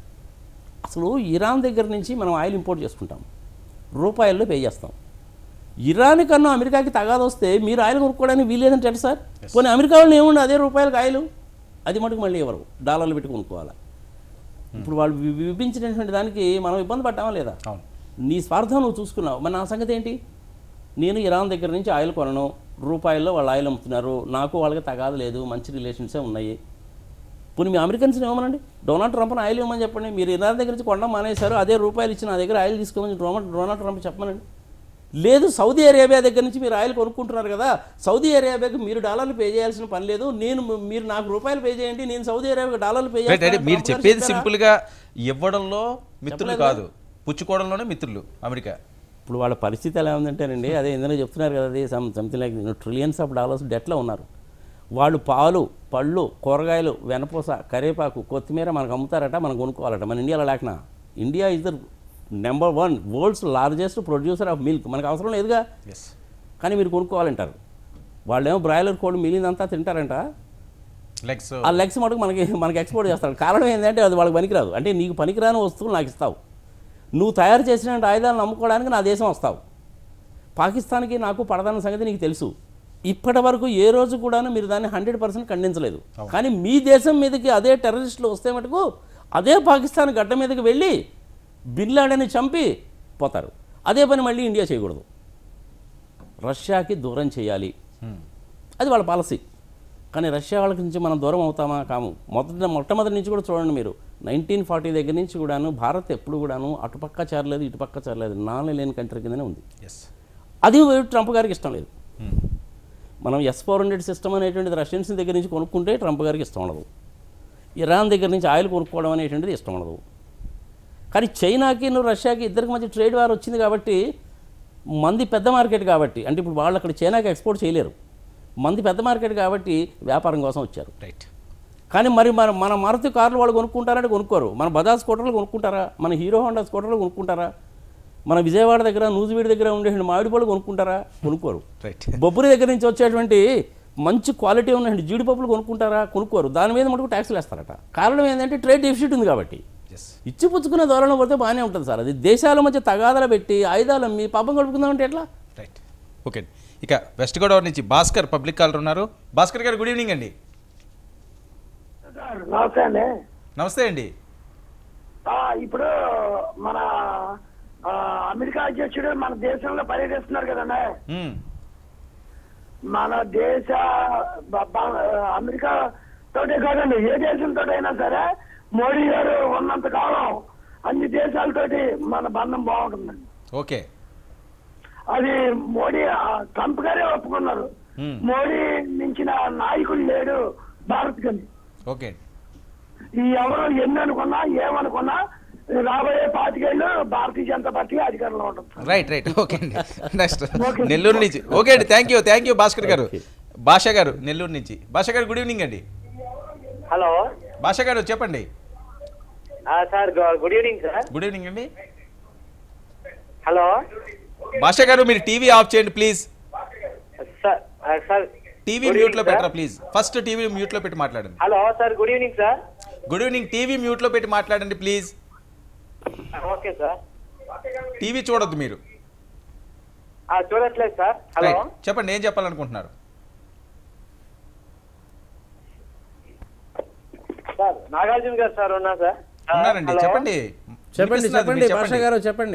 [SPEAKER 5] అసలు ఇరాన్ దగ్గర నుంచి మనం ఆయిల్ ఇంపోర్ట్ చేసుకుంటాం రూపాయల్లో పే చేస్తాం ఇరాన్ కన్నా అమెరికాకి తగాదు వస్తే మీరు ఆయిల్ కొనుక్కోవడానికి వీలేదంటే ఎట్లా సార్ పోనీ అమెరికా వాళ్ళు ఏముంది అదే రూపాయలకు ఆయిల్ అది మటుకు మళ్ళీ ఎవరు డాలర్లు పెట్టి కొనుక్కోవాలి ఇప్పుడు వాళ్ళు వి- విభించినటువంటి దానికి మనం ఇబ్బంది పడ్డామా లేదా
[SPEAKER 1] అవును
[SPEAKER 5] నీ స్వార్థం నువ్వు చూసుకున్నావు మరి నా సంగతి ఏంటి నేను ఇరాన్ దగ్గర నుంచి ఆయిల్ కొనను రూపాయల్లో వాళ్ళు ఆయిల్ అమ్ముతున్నారు నాకు వాళ్ళకి తగాదు లేదు మంచి రిలేషన్సే ఉన్నాయి పోనీ మీ అమెరికన్స్ని ఇవ్వమనండి డొనాల్డ్ ట్రంప్ని ఆయిల్ ఇవ్వమని చెప్పండి మీరు ఇరాన్ దగ్గర నుంచి కొనడం మానేశారు అదే రూపాయలు ఇచ్చి నా దగ్గర ఆయిల్ తీసుకోమని డొనాల్డ్ డొనాల్డ్ ట్రంప్ చెప్పమనండి లేదు సౌదీ అరేబియా దగ్గర నుంచి మీరు ఆయిల్ కొనుక్కుంటున్నారు కదా సౌదీ అరేబియాకి మీరు డాలర్లు పే చేయాల్సిన పని లేదు నేను మీరు నాకు రూపాయలు పే చేయండి నేను సౌదీ అరేబియాకి డాలర్లు పే
[SPEAKER 1] రైట్ రైట్
[SPEAKER 5] చేస్తాను
[SPEAKER 1] మీరు
[SPEAKER 5] ట్రంప్ గారు
[SPEAKER 1] చెప్పేది
[SPEAKER 5] చెప్పారా?
[SPEAKER 1] సింపుల్ గా ఇవ్వడంలో మిత్రులు
[SPEAKER 5] చెప్పలేదు
[SPEAKER 1] కాదు పుచ్చుకోవడంలోనే మిత్రులు అమెరికా
[SPEAKER 5] ఇప్పుడు వాళ్ళ పరిస్థితి ఎలా ఉందంటేనండి అదే ఇందులో చెప్తున్నారు కదా అది some something like trillions of dollars డెట్లో ఉన్నారు వాళ్ళు పాలు పళ్ళు కూరగాయలు వెనపూస కరివేపాకు కొత్తిమీర మనకు అమ్ముతారట మనం కొనుక్కోవాలట మన ఇండియాలో లేకనా India is the number one world's largest producer of milk మనకు అవసరం లేదుగా
[SPEAKER 1] ఎస్
[SPEAKER 5] కానీ మీరు కొనుక్కోవాలంటారు వాళ్ళేమో బ్రాయిలర్ కోడి మిగిలిందంతా తింటారంట
[SPEAKER 1] లెగ్స్
[SPEAKER 5] ఆ లెగ్స్ మటుకు మనకి మనకి ఎక్స్పోర్ట్ చేస్తాడు కారణం ఏంటంటే అది వాళ్ళకి పనికిరాదు అంటే నీకు పనికిరాని వస్తువులు నాకు ఇస్తావు నువ్వు తయారు చేసిన ఆయుధాలను అమ్ముకోవడానికి నా దేశం వస్తావు పాకిస్తాన్కి నాకు పడదన్న సంగతి నీకు తెలుసు ఇప్పటి వరకు ఏ రోజు కూడా మీరు దాన్ని హండ్రెడ్ పర్సెంట్ ఖండించలేదు కానీ మీ దేశం మీదకి అదే టెర్రరిస్టులు వస్తే మటుకు అదే పాకిస్తాన్ గడ్డ మీదకి వెళ్ళి బిన్ లాడెన్ని చంపి పోతారు అదే పని మళ్ళీ ఇండియా చేయకూడదు రష్యాకి దూరం చేయాలి అది వాళ్ళ పాలసీ కానీ రష్యా వాళ్ళ నుంచి మనం దూరం అవుతామా కాము మొదట మొట్టమొదటి నుంచి కూడా చూడండి మీరు నైన్టీన్ ఫార్టీ దగ్గర నుంచి కూడాను భారత్ ఎప్పుడు కూడాను అటుపక్క చేరలేదు ఇటుపక్క చేరలేదు నాన్న లేని కంట్రీ కిందనే ఉంది
[SPEAKER 1] ఎస్
[SPEAKER 5] అది ట్రంప్ గారికి ఇష్టం లేదు మనం ఎస్ ఫోర్ హండ్రెడ్ సిస్టమ్ అనేటువంటిది రష్యన్స్ దగ్గర నుంచి కొనుక్కుంటే ట్రంప్ గారికి ఇష్టం ఉండదు ఇరాన్ దగ్గర నుంచి ఆయిల్ కొనుక్కోవడం అనేటువంటిది ఇష్టం ఉండదు కానీ చైనాకి నువ్వు రష్యాకి ఇద్దరికి మధ్య ట్రేడ్ వార్ వచ్చింది కాబట్టి మంది పెద్ద మార్కెట్ కాబట్టి అంటే ఇప్పుడు వాళ్ళు అక్కడ చైనాకి ఎక్స్పోర్ట్ చేయలేరు మంది పెద్ద మార్కెట్ కాబట్టి వ్యాపారం కోసం వచ్చారు
[SPEAKER 1] రైట్
[SPEAKER 5] కానీ మరి మన మన మారుతి కార్లు వాళ్ళు కొనుక్కుంటారంటే కొనుక్కోరు మన బజాజ్ స్కూటర్లు కొనుక్కుంటారా మన హీరో హోండా స్కూటర్లు కొనుక్కుంటారా మన విజయవాడ దగ్గర నూజివీడి దగ్గర ఉండే మామిడి పళ్ళు కొనుక్కుంటారా కొనుక్కోరు
[SPEAKER 1] రైట్
[SPEAKER 5] బొబ్బరి దగ్గర నుంచి వచ్చేటువంటి మంచి క్వాలిటీ ఉన్న జీడిపప్పులు కొనుక్కుంటారా కొనుక్కోరు దాని మీద మటుకు ట్యాక్స్లు వేస్తారట కారణం ఏంటంటే ట్రేడ్ డెఫిసిట్ ఉంది కాబట్టి
[SPEAKER 1] ఎస్
[SPEAKER 5] ఇచ్చి పుచ్చుకునే ధోరణి పోతే బాగానే ఉంటుంది సార్ అది దేశాల మధ్య తగాదాలు పెట్టి ఆయుధాలు అమ్మి పాపం గడుపుకుందామంటే ఎట్లా
[SPEAKER 1] రైట్ ఓకే అండి ఇక వెస్ట్ గోదావరి నుంచి భాస్కర్ పబ్లిక్ కాలర్ ఉన్నారు భాస్కర్ గారు గుడ్ ఈవినింగ్ అండి
[SPEAKER 6] నమస్తే అండి
[SPEAKER 1] నమస్తే అండి
[SPEAKER 6] ఆ, ఇప్పుడు మన ఆ, అమెరికా అధ్యక్షుడు మన దేశంలో పర్యటిస్తున్నారు కదండి
[SPEAKER 1] మ్మ్.
[SPEAKER 6] మన దేశ బ- బ- అమెరికా తోటే కాదండి ఏ దేశంతో అయినా సరే మోడీ గారు ఉన్నంత కాలం అన్ని దేశాలతోటి మన బంధం బాగుంటుందండి
[SPEAKER 1] ఓకే
[SPEAKER 6] అది మోడీ ఆ, ట్రంప్ గారే ఒప్పుకున్నారు
[SPEAKER 1] మ్మ్.
[SPEAKER 6] మోడీ మించిన నాయకుడు లేడు భారత్ కని
[SPEAKER 1] ఓకే
[SPEAKER 6] ఈ ఎవరు ఎన్ని అనుకున్నా ఏమనుకున్నా రాబోయే పాతికేళ్ళు భారతీయ జనతా పార్టీ అధికారంలో ఉంటుంది
[SPEAKER 1] రైట్ రైట్ ఓకే అండి నెక్స్ట్ నెల్లూరు నుంచి ఓకే అండి thank you thank you Bhaskar గారు భాష గారు నెల్లూరు నుంచి భాష గారు గుడ్ ఈవినింగ్ అండి
[SPEAKER 7] హలో
[SPEAKER 1] భాష గారు చెప్పండి
[SPEAKER 7] ఆ, సార్ గు- good evening sir
[SPEAKER 1] good evening అండి
[SPEAKER 7] హలో
[SPEAKER 1] భాష గారు మీరు టీవీ ఆఫ్ చేయండి ప్లీజ్
[SPEAKER 7] సార్ ఆ, సార్
[SPEAKER 1] టీవీ
[SPEAKER 7] Good
[SPEAKER 1] మ్యూట్లో
[SPEAKER 7] evening,
[SPEAKER 1] పెట్టరా
[SPEAKER 7] sir.
[SPEAKER 1] ప్లీజ్ ఫస్ట్ టీవీ మ్యూట్లో పెట్టి మాట్లాడండి
[SPEAKER 7] hello sir good evening sir
[SPEAKER 1] good evening TV మ్యూట్లో పెట్టి మాట్లాడండి ప్లీజ్
[SPEAKER 7] ఓకే సార్
[SPEAKER 1] టీవీ చూడొద్దు మీరు
[SPEAKER 7] ఆ, చూడట్లేదు సార్ హలో
[SPEAKER 1] రైట్ చెప్పండి ఏం చెప్పాలనుకుంటున్నారు
[SPEAKER 7] సార్ నాగార్జున గారు సార్ ఉన్నా సార్ ఆ,
[SPEAKER 1] ఉన్నారండి
[SPEAKER 7] హలో.
[SPEAKER 1] చెప్పండి
[SPEAKER 5] చెప్పండి
[SPEAKER 1] వినిపిస్తున్నది,
[SPEAKER 5] చెప్పండి
[SPEAKER 1] మీరు
[SPEAKER 5] భాష గారు చెప్పండి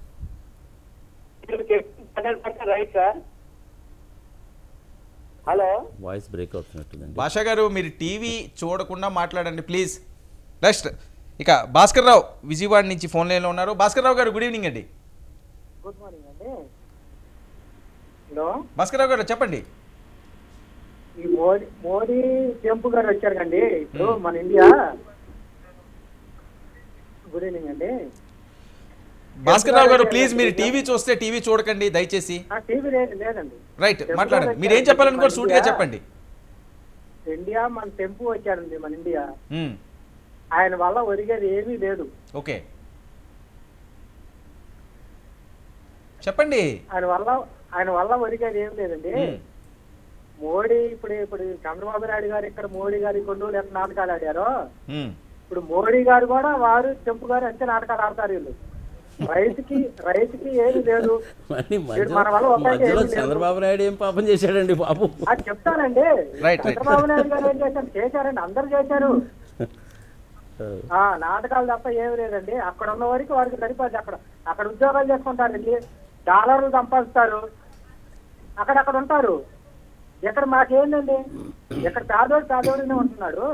[SPEAKER 7] మీరు చెప్పింది 100% right sir hello
[SPEAKER 5] voice break అవుతున్నట్టుందండి
[SPEAKER 1] భాష గారు మీరు టీవీ చూడకుండా మాట్లాడండి ప్లీజ్ నెక్స్ట్ ఇక భాస్కర్ రావు విజయవాడ నుంచి ఫోన్ లైన్లో ఉన్నారు భాస్కర్ రావు గారు గుడ్ ఈవినింగ్ అండి
[SPEAKER 7] గుడ్ మార్నింగ్ అండి హలో
[SPEAKER 1] భాస్కర్ రావు గారు చెప్పండి
[SPEAKER 7] ఈ మోడీ మోడీ ట్రంప్ గారు వచ్చారు కండి ఇప్పుడు మన ఇండియా గుడ్ ఈవినింగ్ అండి
[SPEAKER 1] భాస్కర్ రావు గారు ప్లీజ్ మీరు టీవీ చూస్తే టీవీ చూడకండి దయచేసి
[SPEAKER 7] ఆ టీవీ లేదు లేదండి
[SPEAKER 1] రైట్ మాట్లాడండి మీరు ఏం చెప్పాలనుకోరు సూటిగా చెప్పండి
[SPEAKER 7] ఇండియా మన టెంపు వచ్చాడండి మన ఇండియా
[SPEAKER 1] మ్మ్.
[SPEAKER 7] ఆయన వల్ల ఒరిగేది ఏమీ లేదు
[SPEAKER 1] ఓకే చెప్పండి
[SPEAKER 7] ఆయన వల్ల ఆయన వల్ల ఒరిగేది ఏమీ లేదండి
[SPEAKER 1] మ్మ్.
[SPEAKER 7] మోడీ ఇప్పుడు ఇప్పుడు చంద్రబాబు నాయుడు గారు ఇక్కడ మోడీ గారి కొన్ని రోజులు ఎంత నాటకాలు ఆడారో
[SPEAKER 1] మ్మ్.
[SPEAKER 7] ఇప్పుడు మోడీ గారు కూడా వారు చెంపు గారు అంతే నాటకాలు ఆడతారు వీళ్ళు రైతుకి రైతుకి ఏమీ లేదు
[SPEAKER 5] మళ్ళీ
[SPEAKER 7] వీడు మన వల్ల
[SPEAKER 5] మధ్యలో
[SPEAKER 7] ఉపయోగం
[SPEAKER 5] మధ్యలో
[SPEAKER 7] ఏమీ లేదు.
[SPEAKER 5] చంద్రబాబు నాయుడు ఏం పాపం చేశాడండి బాబు
[SPEAKER 7] అది చెప్తానండి
[SPEAKER 1] రైట్, రైట్.
[SPEAKER 7] చంద్రబాబు నాయుడు గారు ఏం చేశారు చేశారండి అందరు చేశారు ఆ నాటకాలు తప్ప ఏమీ లేదండి అక్కడ ఉన్న వరకు వారికి సరిపోదు అక్కడ అక్కడ ఉద్యోగాలు చేసుకుంటారండి డాలర్లు సంపాదిస్తారు అక్కడ అక్కడ ఉంటారు ఇక్కడ మాకేందండి ఇక్కడ పేదోడు పేదోడినే ఉంటున్నాడు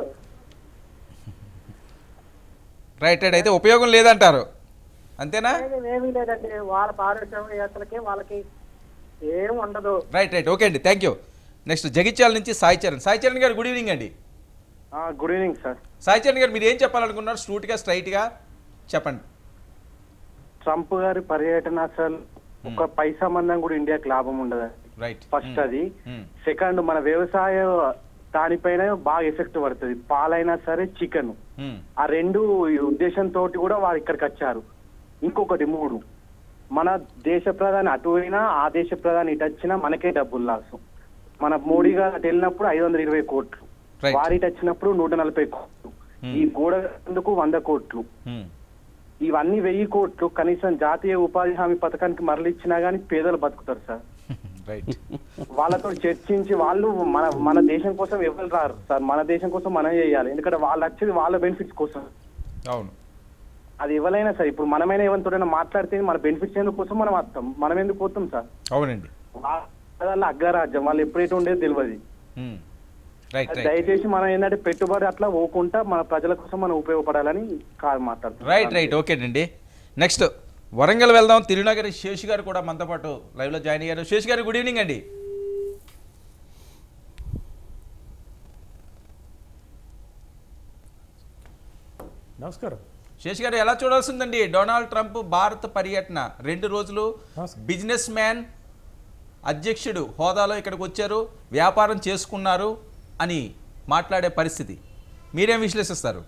[SPEAKER 1] రైట్ రైట్ అయితే ఉపయోగం లేదంటారు అంతేనా
[SPEAKER 7] ఏమీ- ఏమీ లేదండి వాళ్ళ పారిశ్రామికవేత్తలకి వాళ్ళకి ఏం ఉండదు
[SPEAKER 1] రైట్ రైట్ ఓకే అండి థ్యాంక్ యూ నెక్స్ట్ జగిత్యాల నుంచి సాయి చరణ్ సాయి చరణ్ గారు గుడ్ ఈవినింగ్ అండి
[SPEAKER 8] good evening sir
[SPEAKER 1] Sai Charan గారు మీరు ఏం చెప్పాలనుకున్నారు స్ట్రూట్గా స్ట్రైట్గా చెప్పండి
[SPEAKER 8] ట్రంప్ గారి పర్యటన అసలు ఒక పైసా మందం కూడా ఇండియాకి లాభం ఉండదు
[SPEAKER 1] రైట్
[SPEAKER 8] ఫస్ట్ అది
[SPEAKER 1] మ్మ్.
[SPEAKER 8] సెకండ్ మన వ్యవసాయ దానిపైన బాగా ఎఫెక్ట్ పడుతుంది పాలైనా సరే చికెన్
[SPEAKER 1] మ్మ్.
[SPEAKER 8] ఆ రెండు ఉద్దేశంతో కూడా వారు ఇక్కడికి వచ్చారు ఇంకొకటి మూడు మన దేశ ప్రధాని అటు అయినా ఆ దేశ ప్రధాని ఇటు వచ్చినా మనకే డబ్బులు లాసు మన మోడీ గారు అటు వెళ్ళినప్పుడు ఐదు వందల ఇరవై కోట్లు
[SPEAKER 1] Right.
[SPEAKER 8] వారి ఇటు వచ్చినప్పుడు నూట నలభై కోట్లు
[SPEAKER 1] Hmm.
[SPEAKER 8] ఈ గోడ ఎందుకు వంద కోట్లు
[SPEAKER 1] మ్మ్.
[SPEAKER 8] ఇవన్నీ వెయ్యి కోట్లు కనీసం జాతీయ ఉపాధి హామీ పథకానికి మరలిచ్చినా గానీ పేదలు బతుకుతారు సార్
[SPEAKER 1] రైట్
[SPEAKER 8] వాళ్ళతో చర్చించి వాళ్ళు మన మన దేశం కోసం ఎవరు రారు సార్ మన దేశం కోసం మనం చేయాలి ఎందుకంటే వాళ్ళు వచ్చేది వాళ్ళ బెనిఫిట్స్ కోసం
[SPEAKER 1] అవును
[SPEAKER 8] అది ఎవరైనా సార్ ఇప్పుడు మనమైనా ఎవరితోనైనా మాట్లాడితే మన బెనిఫిట్స్ ఎందుకు కోసం మనం వస్తాం మనం ఎందుకు పోతాం సార్
[SPEAKER 1] అవునండి
[SPEAKER 8] వాళ్ళ అగ్రరాజ్యం వాళ్ళు ఎప్పుడైతే ఉండేది తెలియదు
[SPEAKER 1] మ్మ్. రైట్ రైట్
[SPEAKER 8] దయచేసి మనం ఏంటంటే పెట్టుబడి అట్లా పోకుండా మన ప్రజల కోసం మనం ఉపయోగపడాలని కాదు మాట్లాడుతున్నాం
[SPEAKER 1] రైట్ రైట్ ఓకే అండి నెక్స్ట్ వరంగల్ వెళ్దాం తిరునగరి శేష్ గారు కూడా మనతో పాటు లైవ్లో జాయిన్ అయ్యారు శేష్ గారు గుడ్ ఈవినింగ్ అండి
[SPEAKER 4] నమస్కారం
[SPEAKER 1] శేష్ గారు ఎలా చూడాల్సిందండి డొనాల్డ్ ట్రంప్ భారత పర్యటన రెండు రోజులు
[SPEAKER 4] నమస్కారం.
[SPEAKER 1] బిజినెస్ మ్యాన్ అధ్యక్షుడు హోదాలో ఇక్కడికి వచ్చారు వ్యాపారం చేసుకున్నారు అని మాట్లాడే పరిస్థితి మీరేం విశ్లేషిస్తారు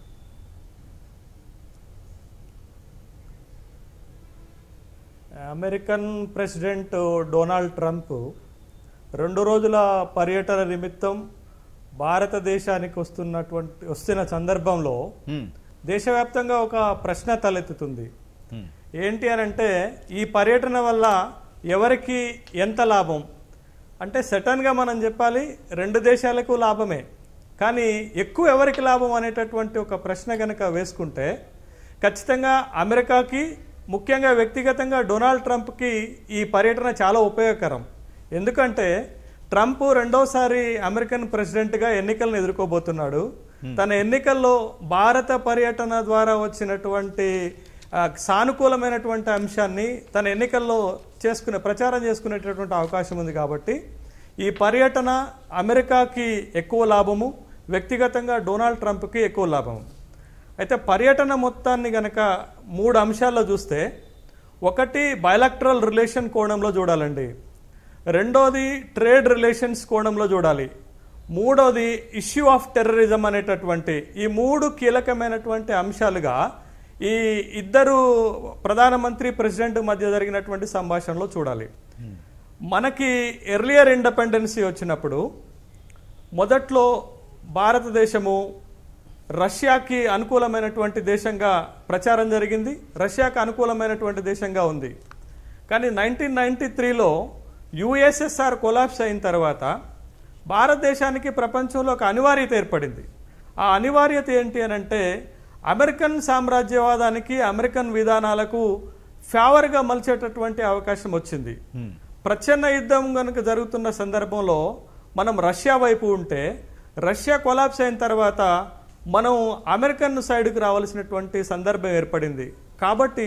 [SPEAKER 9] అమెరికన్ ప్రెసిడెంట్ డొనాల్డ్ ట్రంప్ రెండు రోజుల పర్యటన నిమిత్తం భారతదేశానికి వస్తున్నటువంటి వస్తున్న సందర్భంలో
[SPEAKER 1] మ్మ్.
[SPEAKER 9] దేశవ్యాప్తంగా ఒక ప్రశ్న తలెత్తుతుంది
[SPEAKER 1] మ్మ్.
[SPEAKER 9] ఏంటి అని అంటే ఈ పర్యటన వల్ల ఎవరికి ఎంత లాభం అంటే సటన్గా మనం చెప్పాలి రెండు దేశాలకు లాభమే కానీ ఎక్కువ ఎవరికి లాభం అనేటటువంటి ఒక ప్రశ్న కనుక వేసుకుంటే ఖచ్చితంగా అమెరికాకి ముఖ్యంగా వ్యక్తిగతంగా డొనాల్డ్ ట్రంప్కి ఈ పర్యటన చాలా ఉపయోగకరం ఎందుకంటే ట్రంప్ రెండోసారి అమెరికన్ ప్రెసిడెంట్గా ఎన్నికలను ఎదుర్కోబోతున్నాడు తన ఎన్నికల్లో భారత పర్యటన ద్వారా వచ్చినటువంటి ఆ, సానుకూలమైనటువంటి అంశాన్ని తన ఎన్నికల్లో చేసుకునే ప్రచారం చేసుకునేటటువంటి అవకాశం ఉంది కాబట్టి ఈ పర్యటన అమెరికాకి ఎక్కువ లాభము వ్యక్తిగతంగా డొనాల్డ్ ట్రంప్కి ఎక్కువ లాభము అయితే పర్యటన మొత్తాన్ని గనక మూడు అంశాల్లో చూస్తే ఒకటి బయలాక్టరల్ రిలేషన్ కోణంలో చూడాలండి రెండోది ట్రేడ్ రిలేషన్స్ కోణంలో చూడాలి మూడోది ఇష్యూ ఆఫ్ టెర్రరిజం అనేటటువంటి ఈ మూడు కీలకమైనటువంటి అంశాలుగా ఈ ఇద్దరు ప్రధానమంత్రి ప్రెసిడెంట్ మధ్య జరిగినటువంటి సంభాషణలో చూడాలి మనకి ఎర్లియర్ ఇండిపెండెన్సీ వచ్చినప్పుడు మొదట్లో భారతదేశము రష్యాకి అనుకూలమైనటువంటి దేశంగా ప్రచారం జరిగింది రష్యాకి అనుకూలమైనటువంటి దేశంగా ఉంది కానీ నైన్టీన్ నైన్టీ త్రీలో యుఎస్ఎస్ఆర్ కొలాప్స్ అయిన తర్వాత భారతదేశానికి ప్రపంచంలో ఒక అనివార్యత ఏర్పడింది ఆ అనివార్యత ఏంటి అని అంటే అమెరికన్ సామ్రాజ్యవాదానికి అమెరికన్ విధానాలకు ఫేవర్గా మలిచేటటువంటి అవకాశం వచ్చింది ప్రచ్ఛన్న యుద్ధం కనుక జరుగుతున్న సందర్భంలో మనం రష్యా వైపు ఉంటే రష్యా కొలాప్స్ అయిన తర్వాత మనం అమెరికన్ సైడ్కి రావాల్సినటువంటి సందర్భం ఏర్పడింది కాబట్టి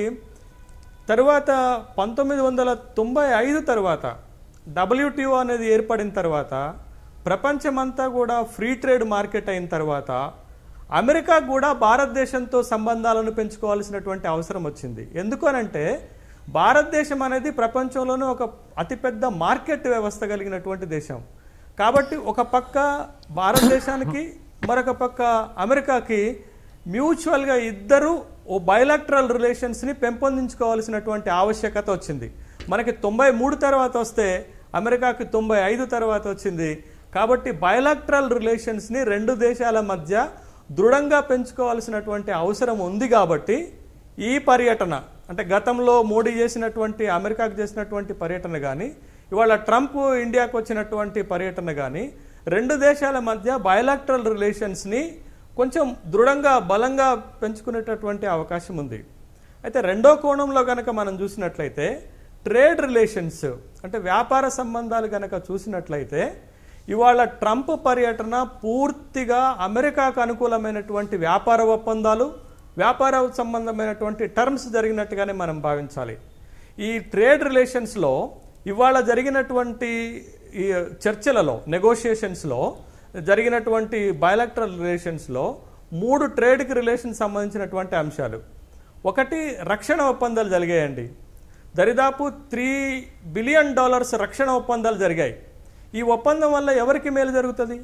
[SPEAKER 9] తరువాత పంతొమ్మిది వందల తొంభై ఐదు తర్వాత డబ్ల్యూటీఓ అనేది ఏర్పడిన తర్వాత ప్రపంచమంతా కూడా ఫ్రీ ట్రేడ్ మార్కెట్ అయిన తర్వాత అమెరికా కూడా భారతదేశంతో సంబంధాలను పెంచుకోవాల్సినటువంటి అవసరం వచ్చింది ఎందుకు అనంటే భారతదేశం అనేది ప్రపంచంలోనే ఒక అతిపెద్ద మార్కెట్ వ్యవస్థ కలిగినటువంటి దేశం కాబట్టి ఒక పక్క భారతదేశానికి మరొక పక్క అమెరికాకి మ్యూచువల్గా ఇద్దరు ఓ బయలాక్టరల్ రిలేషన్స్ని పెంపొందించుకోవాల్సినటువంటి ఆవశ్యకత వచ్చింది మనకి తొంభై మూడు తర్వాత వస్తే అమెరికాకి తొంభై ఐదు తర్వాత వచ్చింది కాబట్టి బయలాక్టరల్ రిలేషన్స్ని రెండు దేశాల మధ్య దృఢంగా పెంచుకోవాల్సినటువంటి అవసరం ఉంది కాబట్టి ఈ పర్యటన అంటే గతంలో మోడీ చేసినటువంటి అమెరికాకు చేసినటువంటి పర్యటన కానీ ఇవాళ ట్రంప్ ఇండియాకు వచ్చినటువంటి పర్యటన కానీ రెండు దేశాల మధ్య బయలాక్టరల్ రిలేషన్స్ని కొంచెం దృఢంగా బలంగా పెంచుకునేటటువంటి అవకాశం ఉంది అయితే రెండో కోణంలో కనుక మనం చూసినట్లయితే ట్రేడ్ రిలేషన్స్ అంటే వ్యాపార సంబంధాలు కనుక చూసినట్లయితే ఇవాళ ట్రంప్ పర్యటన పూర్తిగా అమెరికాకు అనుకూలమైనటువంటి వ్యాపార ఒప్పందాలు వ్యాపార సంబంధమైనటువంటి టర్మ్స్ జరిగినట్టుగానే మనం భావించాలి ఈ ట్రేడ్ రిలేషన్స్లో ఇవాళ జరిగినటువంటి ఈ చర్చలలో నెగోషియేషన్స్లో జరిగినటువంటి బయలాక్టరల్ రిలేషన్స్లో మూడు ట్రేడ్కి రిలేషన్ సంబంధించినటువంటి అంశాలు ఒకటి రక్షణ ఒప్పందాలు జరిగాయండి దరిదాపు త్రీ బిలియన్ డాలర్స్ రక్షణ ఒప్పందాలు జరిగాయి ఈ ఒప్పందం వల్ల ఎవరికి మేలు జరుగుతుంది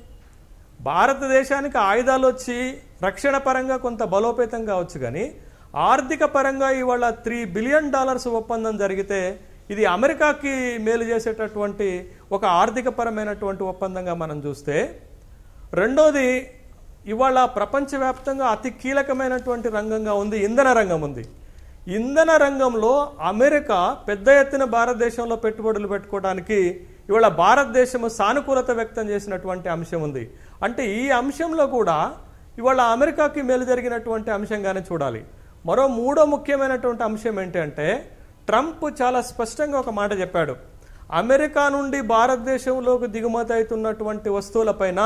[SPEAKER 9] భారతదేశానికి ఆయుధాలు వచ్చి రక్షణ పరంగా కొంత బలోపేతం కావచ్చు కానీ ఆర్థిక పరంగా ఇవాళ త్రీ బిలియన్ డాలర్స్ ఒప్పందం జరిగితే ఇది అమెరికాకి మేలు చేసేటటువంటి ఒక ఆర్థిక పరమైనటువంటి ఒప్పందంగా మనం చూస్తే రెండోది ఇవాళ ప్రపంచవ్యాప్తంగా అతి కీలకమైనటువంటి రంగంగా ఉంది ఇంధన రంగం ఉంది ఇంధన రంగంలో అమెరికా పెద్ద ఎత్తున భారతదేశంలో పెట్టుబడులు పెట్టుకోవడానికి ఇవాళ భారతదేశము సానుకూలత వ్యక్తం చేసినటువంటి అంశం ఉంది అంటే ఈ అంశంలో కూడా ఇవాళ అమెరికాకి మేలు జరిగినటువంటి అంశంగానే చూడాలి మరో మూడో ముఖ్యమైనటువంటి అంశం ఏంటంటే ట్రంప్ చాలా స్పష్టంగా ఒక మాట చెప్పాడు అమెరికా నుండి భారతదేశంలోకి దిగుమతి అవుతున్నటువంటి వస్తువులపైన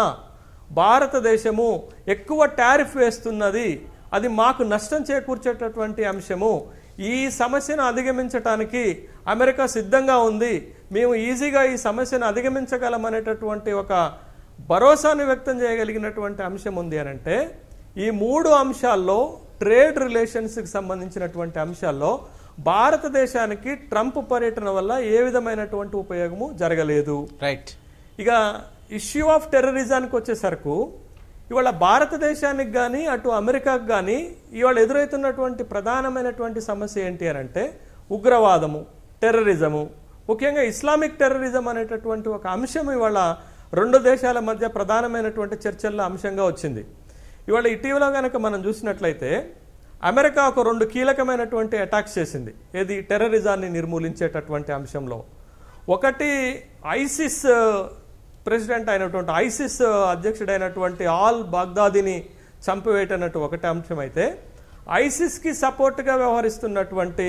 [SPEAKER 9] భారతదేశము ఎక్కువ టారిఫ్ వేస్తున్నది అది మాకు నష్టం చేకూర్చేటటువంటి అంశము ఈ సమస్యను అధిగమించటానికి అమెరికా సిద్ధంగా ఉంది మేము ఈజీగా ఈ సమస్యను అధిగమించగలమనేటటువంటి ఒక భరోసాను వ్యక్తం చేయగలిగినటువంటి అంశం ఉంది అని అంటే ఈ మూడు అంశాల్లో ట్రేడ్ రిలేషన్స్కి సంబంధించినటువంటి అంశాల్లో భారతదేశానికి ట్రంప్ పర్యటన వల్ల ఏ విధమైనటువంటి ఉపయోగము జరగలేదు
[SPEAKER 1] రైట్
[SPEAKER 9] ఇక ఇష్యూ ఆఫ్ టెర్రరిజానికి వచ్చేసరకు ఇవాళ భారతదేశానికి కానీ అటు అమెరికాకు కానీ ఇవాళ ఎదురవుతున్నటువంటి ప్రధానమైనటువంటి సమస్య ఏంటి అని అంటే ఉగ్రవాదము టెర్రరిజము ముఖ్యంగా ఇస్లామిక్ టెర్రరిజం అనేటటువంటి ఒక అంశం ఇవాళ రెండు దేశాల మధ్య ప్రధానమైనటువంటి చర్చల్లో అంశంగా వచ్చింది ఇవాళ ఇటీవల కనుక మనం చూసినట్లయితే అమెరికా ఒక రెండు కీలకమైనటువంటి అటాక్స్ చేసింది ఏది టెర్రరిజాన్ని నిర్మూలించేటటువంటి అంశంలో ఒకటి ఐసిస్ ప్రెసిడెంట్ అయినటువంటి ఐసిస్ అధ్యక్షుడైనటువంటి ఆల్ బాగ్దాదిని చంపివేయటన్నట్టు ఒకటి అంశం అయితే ఐసిస్కి సపోర్ట్గా వ్యవహరిస్తున్నటువంటి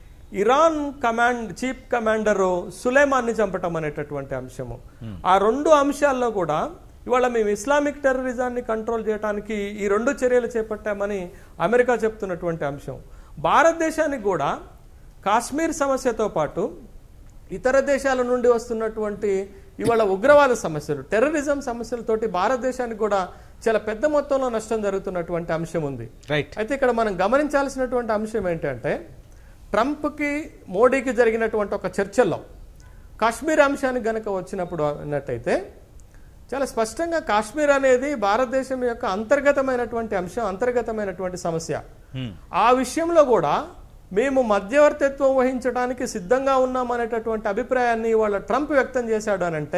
[SPEAKER 9] ఇరాన్ కమాండ్ చీఫ్ కమాండరు సులేమాన్ని చంపటం అనేటటువంటి అంశము ఆ రెండు అంశాల్లో కూడా ఇవాళ మేము ఇస్లామిక్ టెర్రరిజాన్ని కంట్రోల్ చేయడానికి ఈ రెండు చర్యలు చేపట్టామని అమెరికా చెప్తున్నటువంటి అంశం భారతదేశానికి కూడా కాశ్మీర్ సమస్యతో పాటు ఇతర దేశాల నుండి వస్తున్నటువంటి ఇవాళ ఉగ్రవాద సమస్యలు టెర్రరిజం సమస్యలతోటి భారతదేశానికి కూడా చాలా పెద్ద మొత్తంలో నష్టం జరుగుతున్నటువంటి అంశం ఉంది
[SPEAKER 1] రైట్
[SPEAKER 9] అయితే ఇక్కడ మనం గమనించాల్సినటువంటి అంశం ఏంటంటే ట్రంప్కి మోడీకి జరిగినటువంటి ఒక చర్చల్లో కాశ్మీర్ అంశానికి గనక వచ్చినప్పుడు అన్నట్టయితే చాలా స్పష్టంగా కాశ్మీర్ అనేది భారతదేశం యొక్క అంతర్గతమైనటువంటి అంశం అంతర్గతమైనటువంటి సమస్య ఆ విషయంలో కూడా మేము మధ్యవర్తిత్వం వహించడానికి సిద్ధంగా ఉన్నాం అనేటటువంటి అభిప్రాయాన్ని వాళ్ళ ట్రంప్ వ్యక్తం చేశాడు అనంటే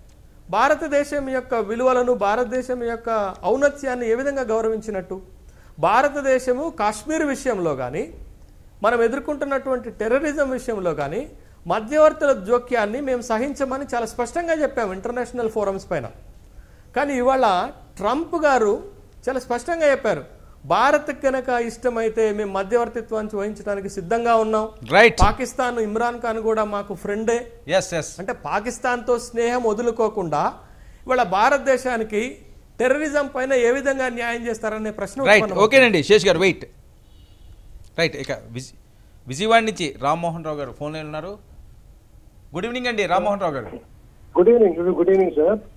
[SPEAKER 9] భారతదేశం యొక్క విలువలను భారతదేశం యొక్క ఔన్నత్యాన్ని ఏ విధంగా గౌరవించినట్టు భారతదేశము కాశ్మీర్ విషయంలో కానీ మనం ఎదుర్కొంటున్నటువంటి టెర్రరిజం విషయంలో కానీ మధ్యవర్తుల జోక్యాన్ని మేము సహించమని చాలా స్పష్టంగా చెప్పాము ఇంటర్నేషనల్ ఫోరమ్స్ పైన కానీ ఇవాళ ట్రంప్ గారు చాలా స్పష్టంగా చెప్పారు భారత్ కనుక ఇష్టమైతే మేము మధ్యవర్తిత్వాన్ని వహించడానికి సిద్ధంగా ఉన్నాం
[SPEAKER 1] రైట్
[SPEAKER 9] పాకిస్తాన్ ఇమ్రాన్ ఖాన్ కూడా మాకు ఫ్రెండే
[SPEAKER 1] ఎస్ ఎస్
[SPEAKER 9] అంటే పాకిస్తాన్తో స్నేహం వదులుకోకుండా ఇవాళ భారతదేశానికి టెర్రరిజం పైన ఏ విధంగా న్యాయం చేస్తారనే ప్రశ్న
[SPEAKER 1] రైట్
[SPEAKER 9] ఉత్పన్నమవుతుంది.
[SPEAKER 1] ఓకేనండి శేష్ గారు వెయిట్ రైట్ ఇక విజ విజయవాడ నుంచి రామ్మోహన్ రావు గారు ఫోన్లో ఉన్నారు గుడ్ ఈవినింగ్ అండి రామ్మోహన్ రావు గారు
[SPEAKER 10] good evening good evening sir
[SPEAKER 1] ఆ.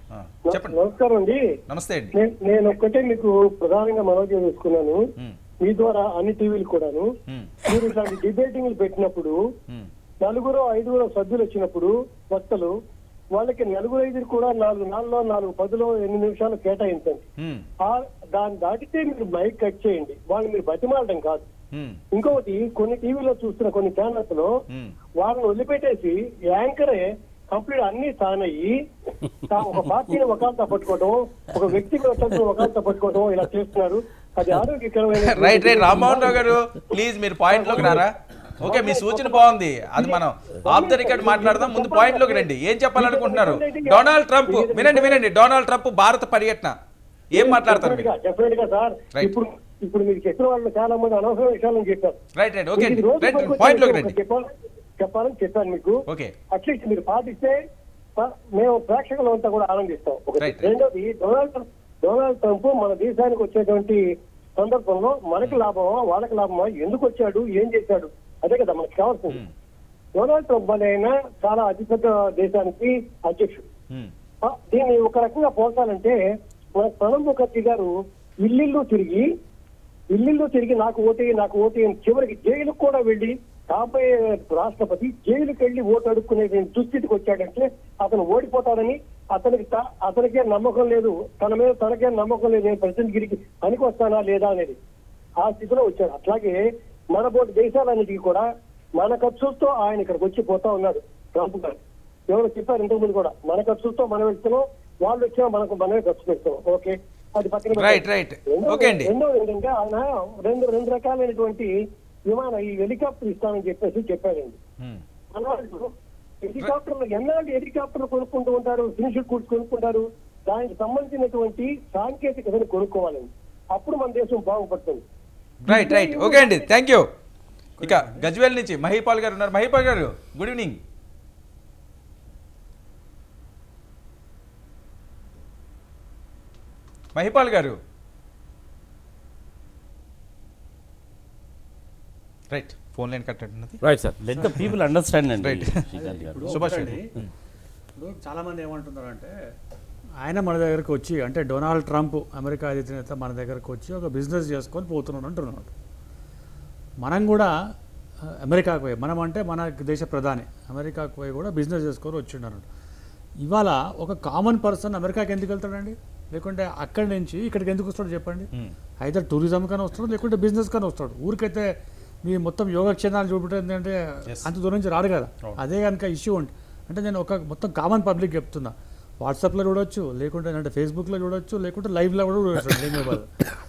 [SPEAKER 1] చెప్పండి
[SPEAKER 10] నమస్కారం అండి
[SPEAKER 1] నమస్తే అండి
[SPEAKER 10] నే- నేను ఒక్కటే మీకు ప్రధానంగా మనవి చేసుకున్నాను
[SPEAKER 1] ఉమ్,
[SPEAKER 10] మీ ద్వారా అన్ని టీవీలు కూడాను
[SPEAKER 1] ఉమ్,
[SPEAKER 10] మీరు ఇట్లాంటి డిబేటింగ్లు పెట్టినప్పుడు
[SPEAKER 1] ఉమ్,
[SPEAKER 10] నలుగురు ఐదుగురు సభ్యులు వచ్చినప్పుడు వక్తలు వాళ్ళకి నలుగురు ఐదుగురు కూడా నాలుగు నాలుగులో నాలుగు పదిలో ఎనిమిది నిమిషాలు కేటాయించండి
[SPEAKER 1] ఉమ్,
[SPEAKER 10] ఆ దాన్ని దాటితే మీరు మైక్ కట్ చేయండి వాళ్ళు మీరు బతిమాలడం కాదు
[SPEAKER 1] ఉమ్,
[SPEAKER 10] ఇంకొకటి కొన్ని టీవీలో చూస్తున్న కొన్ని ఛానల్స్ లో
[SPEAKER 1] ఉమ్.
[SPEAKER 10] వాళ్ళని వదిలిపెట్టేసి యాంకరే కంప్లీట్ అన్ని తానయ్యి తా- ఒక పార్టీని ఒకళ్ళతో పట్టుకోవడం ఒక వ్యక్తికి ఒకళ్ళతో పట్టుకోవడం ఇలా చేస్తున్నారు అది ఆరోగ్యకరమైన
[SPEAKER 1] రైట్ రైట్ రామ్మోహన్ రావు గారు ప్లీజ్ మీరు పాయింట్ లోకి రారా ఓకే మీ సూచన బాగుంది అది మనం ఆఫ్ ద రికార్డ్ మాట్లాడదాం ముందు పాయింట్ లోకి రండి ఏం చెప్పాలనుకుంటున్నారు డొనాల్డ్ ట్రంప్ వినండి వినండి డొనాల్డ్ ట్రంప్ భారత పర్యటన ఏం మాట్లాడతారు మీరు
[SPEAKER 10] డెఫినెట్ గా సార్
[SPEAKER 1] Right.
[SPEAKER 10] ఇప్పుడు ఇప్పుడు మీకు చెప్పిన వాళ్ళు చాలా మంది అనవసర విషయాలను చెప్పారు
[SPEAKER 1] రైట్ రైట్ ఓకే
[SPEAKER 10] ఇది రోజు
[SPEAKER 1] రైట్
[SPEAKER 10] పనికి
[SPEAKER 1] పాయింట్ లోకి
[SPEAKER 10] వచ్చే
[SPEAKER 1] రండి
[SPEAKER 10] చెప్పాలి- చెప్పాలని చెప్పాను మీకు
[SPEAKER 1] ఓకే
[SPEAKER 10] అట్లీస్ట్ మీరు పాటిస్తే ప- మేము ప్రేక్షకులు అంతా కూడా ఆనందిస్తాం ఒకటి.
[SPEAKER 1] Right, right.
[SPEAKER 10] రెండోది డొనాల్డ్ ట్రంప్ డొనాల్డ్ ట్రంప్ మన దేశానికి వచ్చేటువంటి సందర్భంలో మనకి లాభమా వాళ్ళకి లాభమా ఎందుకు వచ్చాడు ఏం చేశాడు అదే కదా మనకి కావాల్సింది
[SPEAKER 1] ఉమ్,
[SPEAKER 10] డొనాల్డ్ ట్రంప్ అనేనా చాలా అతిపెద్ద దేశానికి అధ్యక్షుడు
[SPEAKER 1] ఉమ్,
[SPEAKER 10] ఆ, దీన్ని ఒక రకంగా పోల్చాలంటే మన ప్రణబ్ ముఖర్జీ గారు ఇల్లిల్లు తిరిగి ఇల్లిల్లు తిరిగి నాకు ఓటే నాకు ఓటే అని చివరికి జైలుకు కూడా వెళ్ళి కాబోయే రాష్ట్రపతి జైలుకి వెళ్ళి ఓటు అడుక్కునే దుస్థితికి వచ్చాడంటే అతను ఓడిపోతాడని అతనికి త- అతనికే నమ్మకం లేదు తన మీద తనకే నమ్మకం లేదు నేను ప్రెసిడెంట్ గిరికి పనికొస్తానా లేదా అనేది ఆ స్థితిలో వచ్చాడు అట్లాగే మన పోటీ దేశాలన్నిటికీ కూడా మన ఖర్చులతో ఆయన ఇక్కడికి వచ్చి పోతా ఉన్నాడు ట్రంప్ గారు ఎవరు చెప్పారు ఇంతకుముందు కూడా మన ఖర్చులతో మనం వెళ్తున్నాం వాళ్ళు వచ్చినా మనకు మనమే ఖర్చు పెడతాం ఓకే అది పక్కన పెట్టండి.
[SPEAKER 1] Right, right.
[SPEAKER 10] రెండో-
[SPEAKER 1] Okay అండి.
[SPEAKER 10] రెండోది ఏంటంటే ఆయన రెండు రెండు రకాలైనటువంటి విమాన ఈ హెలికాప్టర్ ఇస్తానని చెప్పేసి చెప్పాడండి
[SPEAKER 1] ఉమ్.
[SPEAKER 10] మన వాళ్ళు హెలికాప్టర్లు ఎన్నాళ్ళు హెలికాప్టర్లు కొనుక్కుంటూ ఉంటారు ఫినిష్ కూడా కొనుక్కుంటారు దానికి సంబంధించినటువంటి సాంకేతికతను కొనుక్కోవాలండి అప్పుడు మన దేశం బాగుపడుతుంది
[SPEAKER 1] రైట్ రైట్ ఓకే అండి థ్యాంక్ యూ ఇక గజ్వేల్ నుంచి మహిపాల్ గారు ఉన్నారు మహిపాల్ గారు గుడ్ ఈవినింగ్ మహిపాల్ గారు రైట్ ఫోన్ లైన్ కట్ ఉన్నది
[SPEAKER 5] right sir let the people understand అండి
[SPEAKER 1] Right.
[SPEAKER 5] శ్రీకాంత్ గారు
[SPEAKER 1] సుభాష్
[SPEAKER 4] ఒకటండి,
[SPEAKER 1] గారు
[SPEAKER 4] ఇప్పుడు చాలామంది ఏమంటున్నారంటే ఆయన మన దగ్గరకు వచ్చి అంటే డొనాల్డ్ ట్రంప్ అమెరికా అధినేత మన దగ్గరకు వచ్చి ఒక బిజినెస్ చేసుకొని పోతున్నాడు అంటున్నాడు మనం కూడా ఆ, అమెరికాకు పోయి మనం అంటే మన దేశ ప్రధాని అమెరికాకు పోయి కూడా బిజినెస్ చేసుకొని వచ్చిండు అన్నాడు ఇవాళ ఒక కామన్ పర్సన్ అమెరికాకి ఎందుకు వెళ్తాడండి లేకుంటే అక్కడి నుంచి ఇక్కడికి ఎందుకు వస్తాడు చెప్పండి
[SPEAKER 1] Hmm.
[SPEAKER 4] అయితే టూరిజం కానీ వస్తాడు లేకుంటే బిజినెస్ కానీ వస్తాడు ఊరికైతే మీ మొత్తం యోగక్షేమాలు చూపెట్టేది అంటే
[SPEAKER 1] Yes.
[SPEAKER 4] అంత దూరం నుంచి రాడు కదా
[SPEAKER 1] అవును.
[SPEAKER 4] అదే కనుక ఇష్యూ ఉంటే అంటే నేను ఒక మొత్తం కామన్ పబ్లిక్ చెప్తున్నా వాట్సాప్లో చూడొచ్చు లేకుంటే అంటే ఫేస్బుక్లో చూడొచ్చు లేకుంటే లైవ్లో కూడా చూడొచ్చు లేని వాళ్ళు.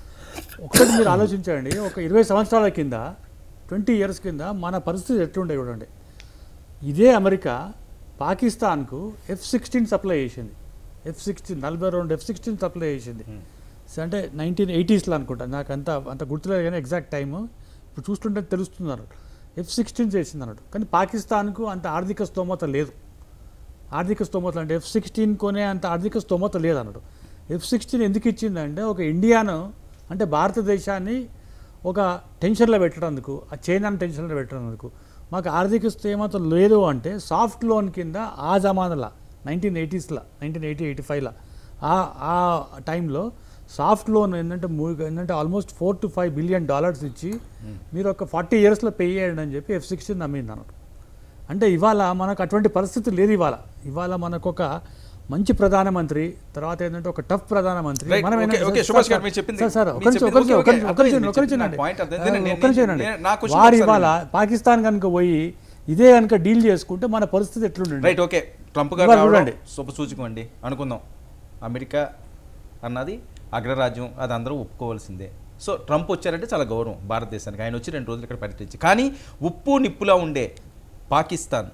[SPEAKER 4] ఒకటి మీరు ఆలోచించండి ఒక ఇరవై సంవత్సరాల కింద ట్వంటీ ఇయర్స్ కింద మన పరిస్థితి ఎట్లుండే చూడండి ఇదే అమెరికా పాకిస్తాన్కు ఎఫ్ సిక్స్టీన్ సప్లై చేసింది ఎఫ్ సిక్స్టీన్ నలభై రెండు ఎఫ్ సిక్స్టీన్ సప్లై చేసింది సో అంటే నైన్టీన్ ఎయిటీస్లో అనుకుంటా నాకు అంత అంత గుర్తులేదు కానీ ఎగ్జాక్ట్ టైం ఇప్పుడు చూస్తుంటే తెలుస్తుంది అన్నట్టు ఎఫ్ సిక్స్టీన్ చేసింది అన్నట్టు కానీ పాకిస్తాన్కు అంత ఆర్థిక స్తోమత లేదు ఆర్థిక స్తోమత అంటే ఎఫ్ సిక్స్టీన్ కొనే అంత ఆర్థిక స్తోమత లేదు అన్నట్టు ఎఫ్ సిక్స్టీన్ ఎందుకు ఇచ్చిందంటే ఒక ఇండియాను అంటే భారతదేశాన్ని ఒక టెన్షన్లో పెట్టడానికి ఆ చైనాను టెన్షన్లో పెట్టడానికి మాకు ఆర్థిక స్తోమత లేదు అంటే సాఫ్ట్ లోన్ కింద ఆ జమానాలో నైన్టీన్ ఎయిటీస్లో నైన్టీన్ ఎయిటీ ఎయిటీ ఫైవ్లో ఆ ఆ టైంలో సాఫ్ట్ లోన్ ఏంటంటే మూ ఏంటంటే almost four to five billion dollars ఇచ్చి మీరు ఒక ఫార్టీ ఇయర్స్లో పే చేయండి అని చెప్పి ఎఫ్ సిక్స్టీన్ నమ్మింది అన్నట్టు అంటే ఇవాళ మనకు అటువంటి పరిస్థితి లేదు ఇవాళ ఇవాళ మనకు ఒక మంచి ప్రధానమంత్రి తర్వాత ఏంటంటే ఒక టఫ్ ప్రధానమంత్రి
[SPEAKER 1] Right.
[SPEAKER 4] మనం
[SPEAKER 1] Okay,
[SPEAKER 4] ఏంటంటే-
[SPEAKER 1] okay,
[SPEAKER 4] సార్,
[SPEAKER 1] సుభాష్
[SPEAKER 4] సార్,
[SPEAKER 1] గారు మీరు చెప్పింది-
[SPEAKER 4] సార్, సార్,
[SPEAKER 1] మీరు
[SPEAKER 4] ఒక నిమిషం,
[SPEAKER 1] చెప్పింది
[SPEAKER 4] ఒక నిమిషం,
[SPEAKER 1] okay,
[SPEAKER 4] ఒక నిమిషం,
[SPEAKER 1] okay,
[SPEAKER 4] ఒక నిమిషం,
[SPEAKER 1] అర్థమైంది.
[SPEAKER 4] ఒక నిమిషం
[SPEAKER 1] నా
[SPEAKER 4] అండి.
[SPEAKER 1] point అర్థం.
[SPEAKER 4] ఆ,
[SPEAKER 1] నేను-
[SPEAKER 4] ఒక్క నిమిషం
[SPEAKER 1] నేను-
[SPEAKER 4] అండి.
[SPEAKER 1] నేను- నా question
[SPEAKER 4] వారు
[SPEAKER 1] ఒకసారి
[SPEAKER 4] ఇవాళ పాకిస్తాన్ కనుక పోయి ఇదే కనుక డీల్ చేసుకుంటే మన పరిస్థితి ఎట్లుండండి
[SPEAKER 1] రైట్ ఓకే ట్రంప్ గారు
[SPEAKER 4] ఇవాళ
[SPEAKER 1] రావడం
[SPEAKER 4] చూడండి.
[SPEAKER 1] శుభ సూచకం అండి అనుకుందాం అమెరికా అన్నది అగ్రరాజ్యం అది అందరూ ఒప్పుకోవాల్సిందే సో ట్రంప్ వచ్చారంటే చాలా గౌరవం భారతదేశానికి ఆయన వచ్చి రెండు రోజులు ఇక్కడ పర్యటించి కానీ ఉప్పు నిప్పులా ఉండే పాకిస్తాన్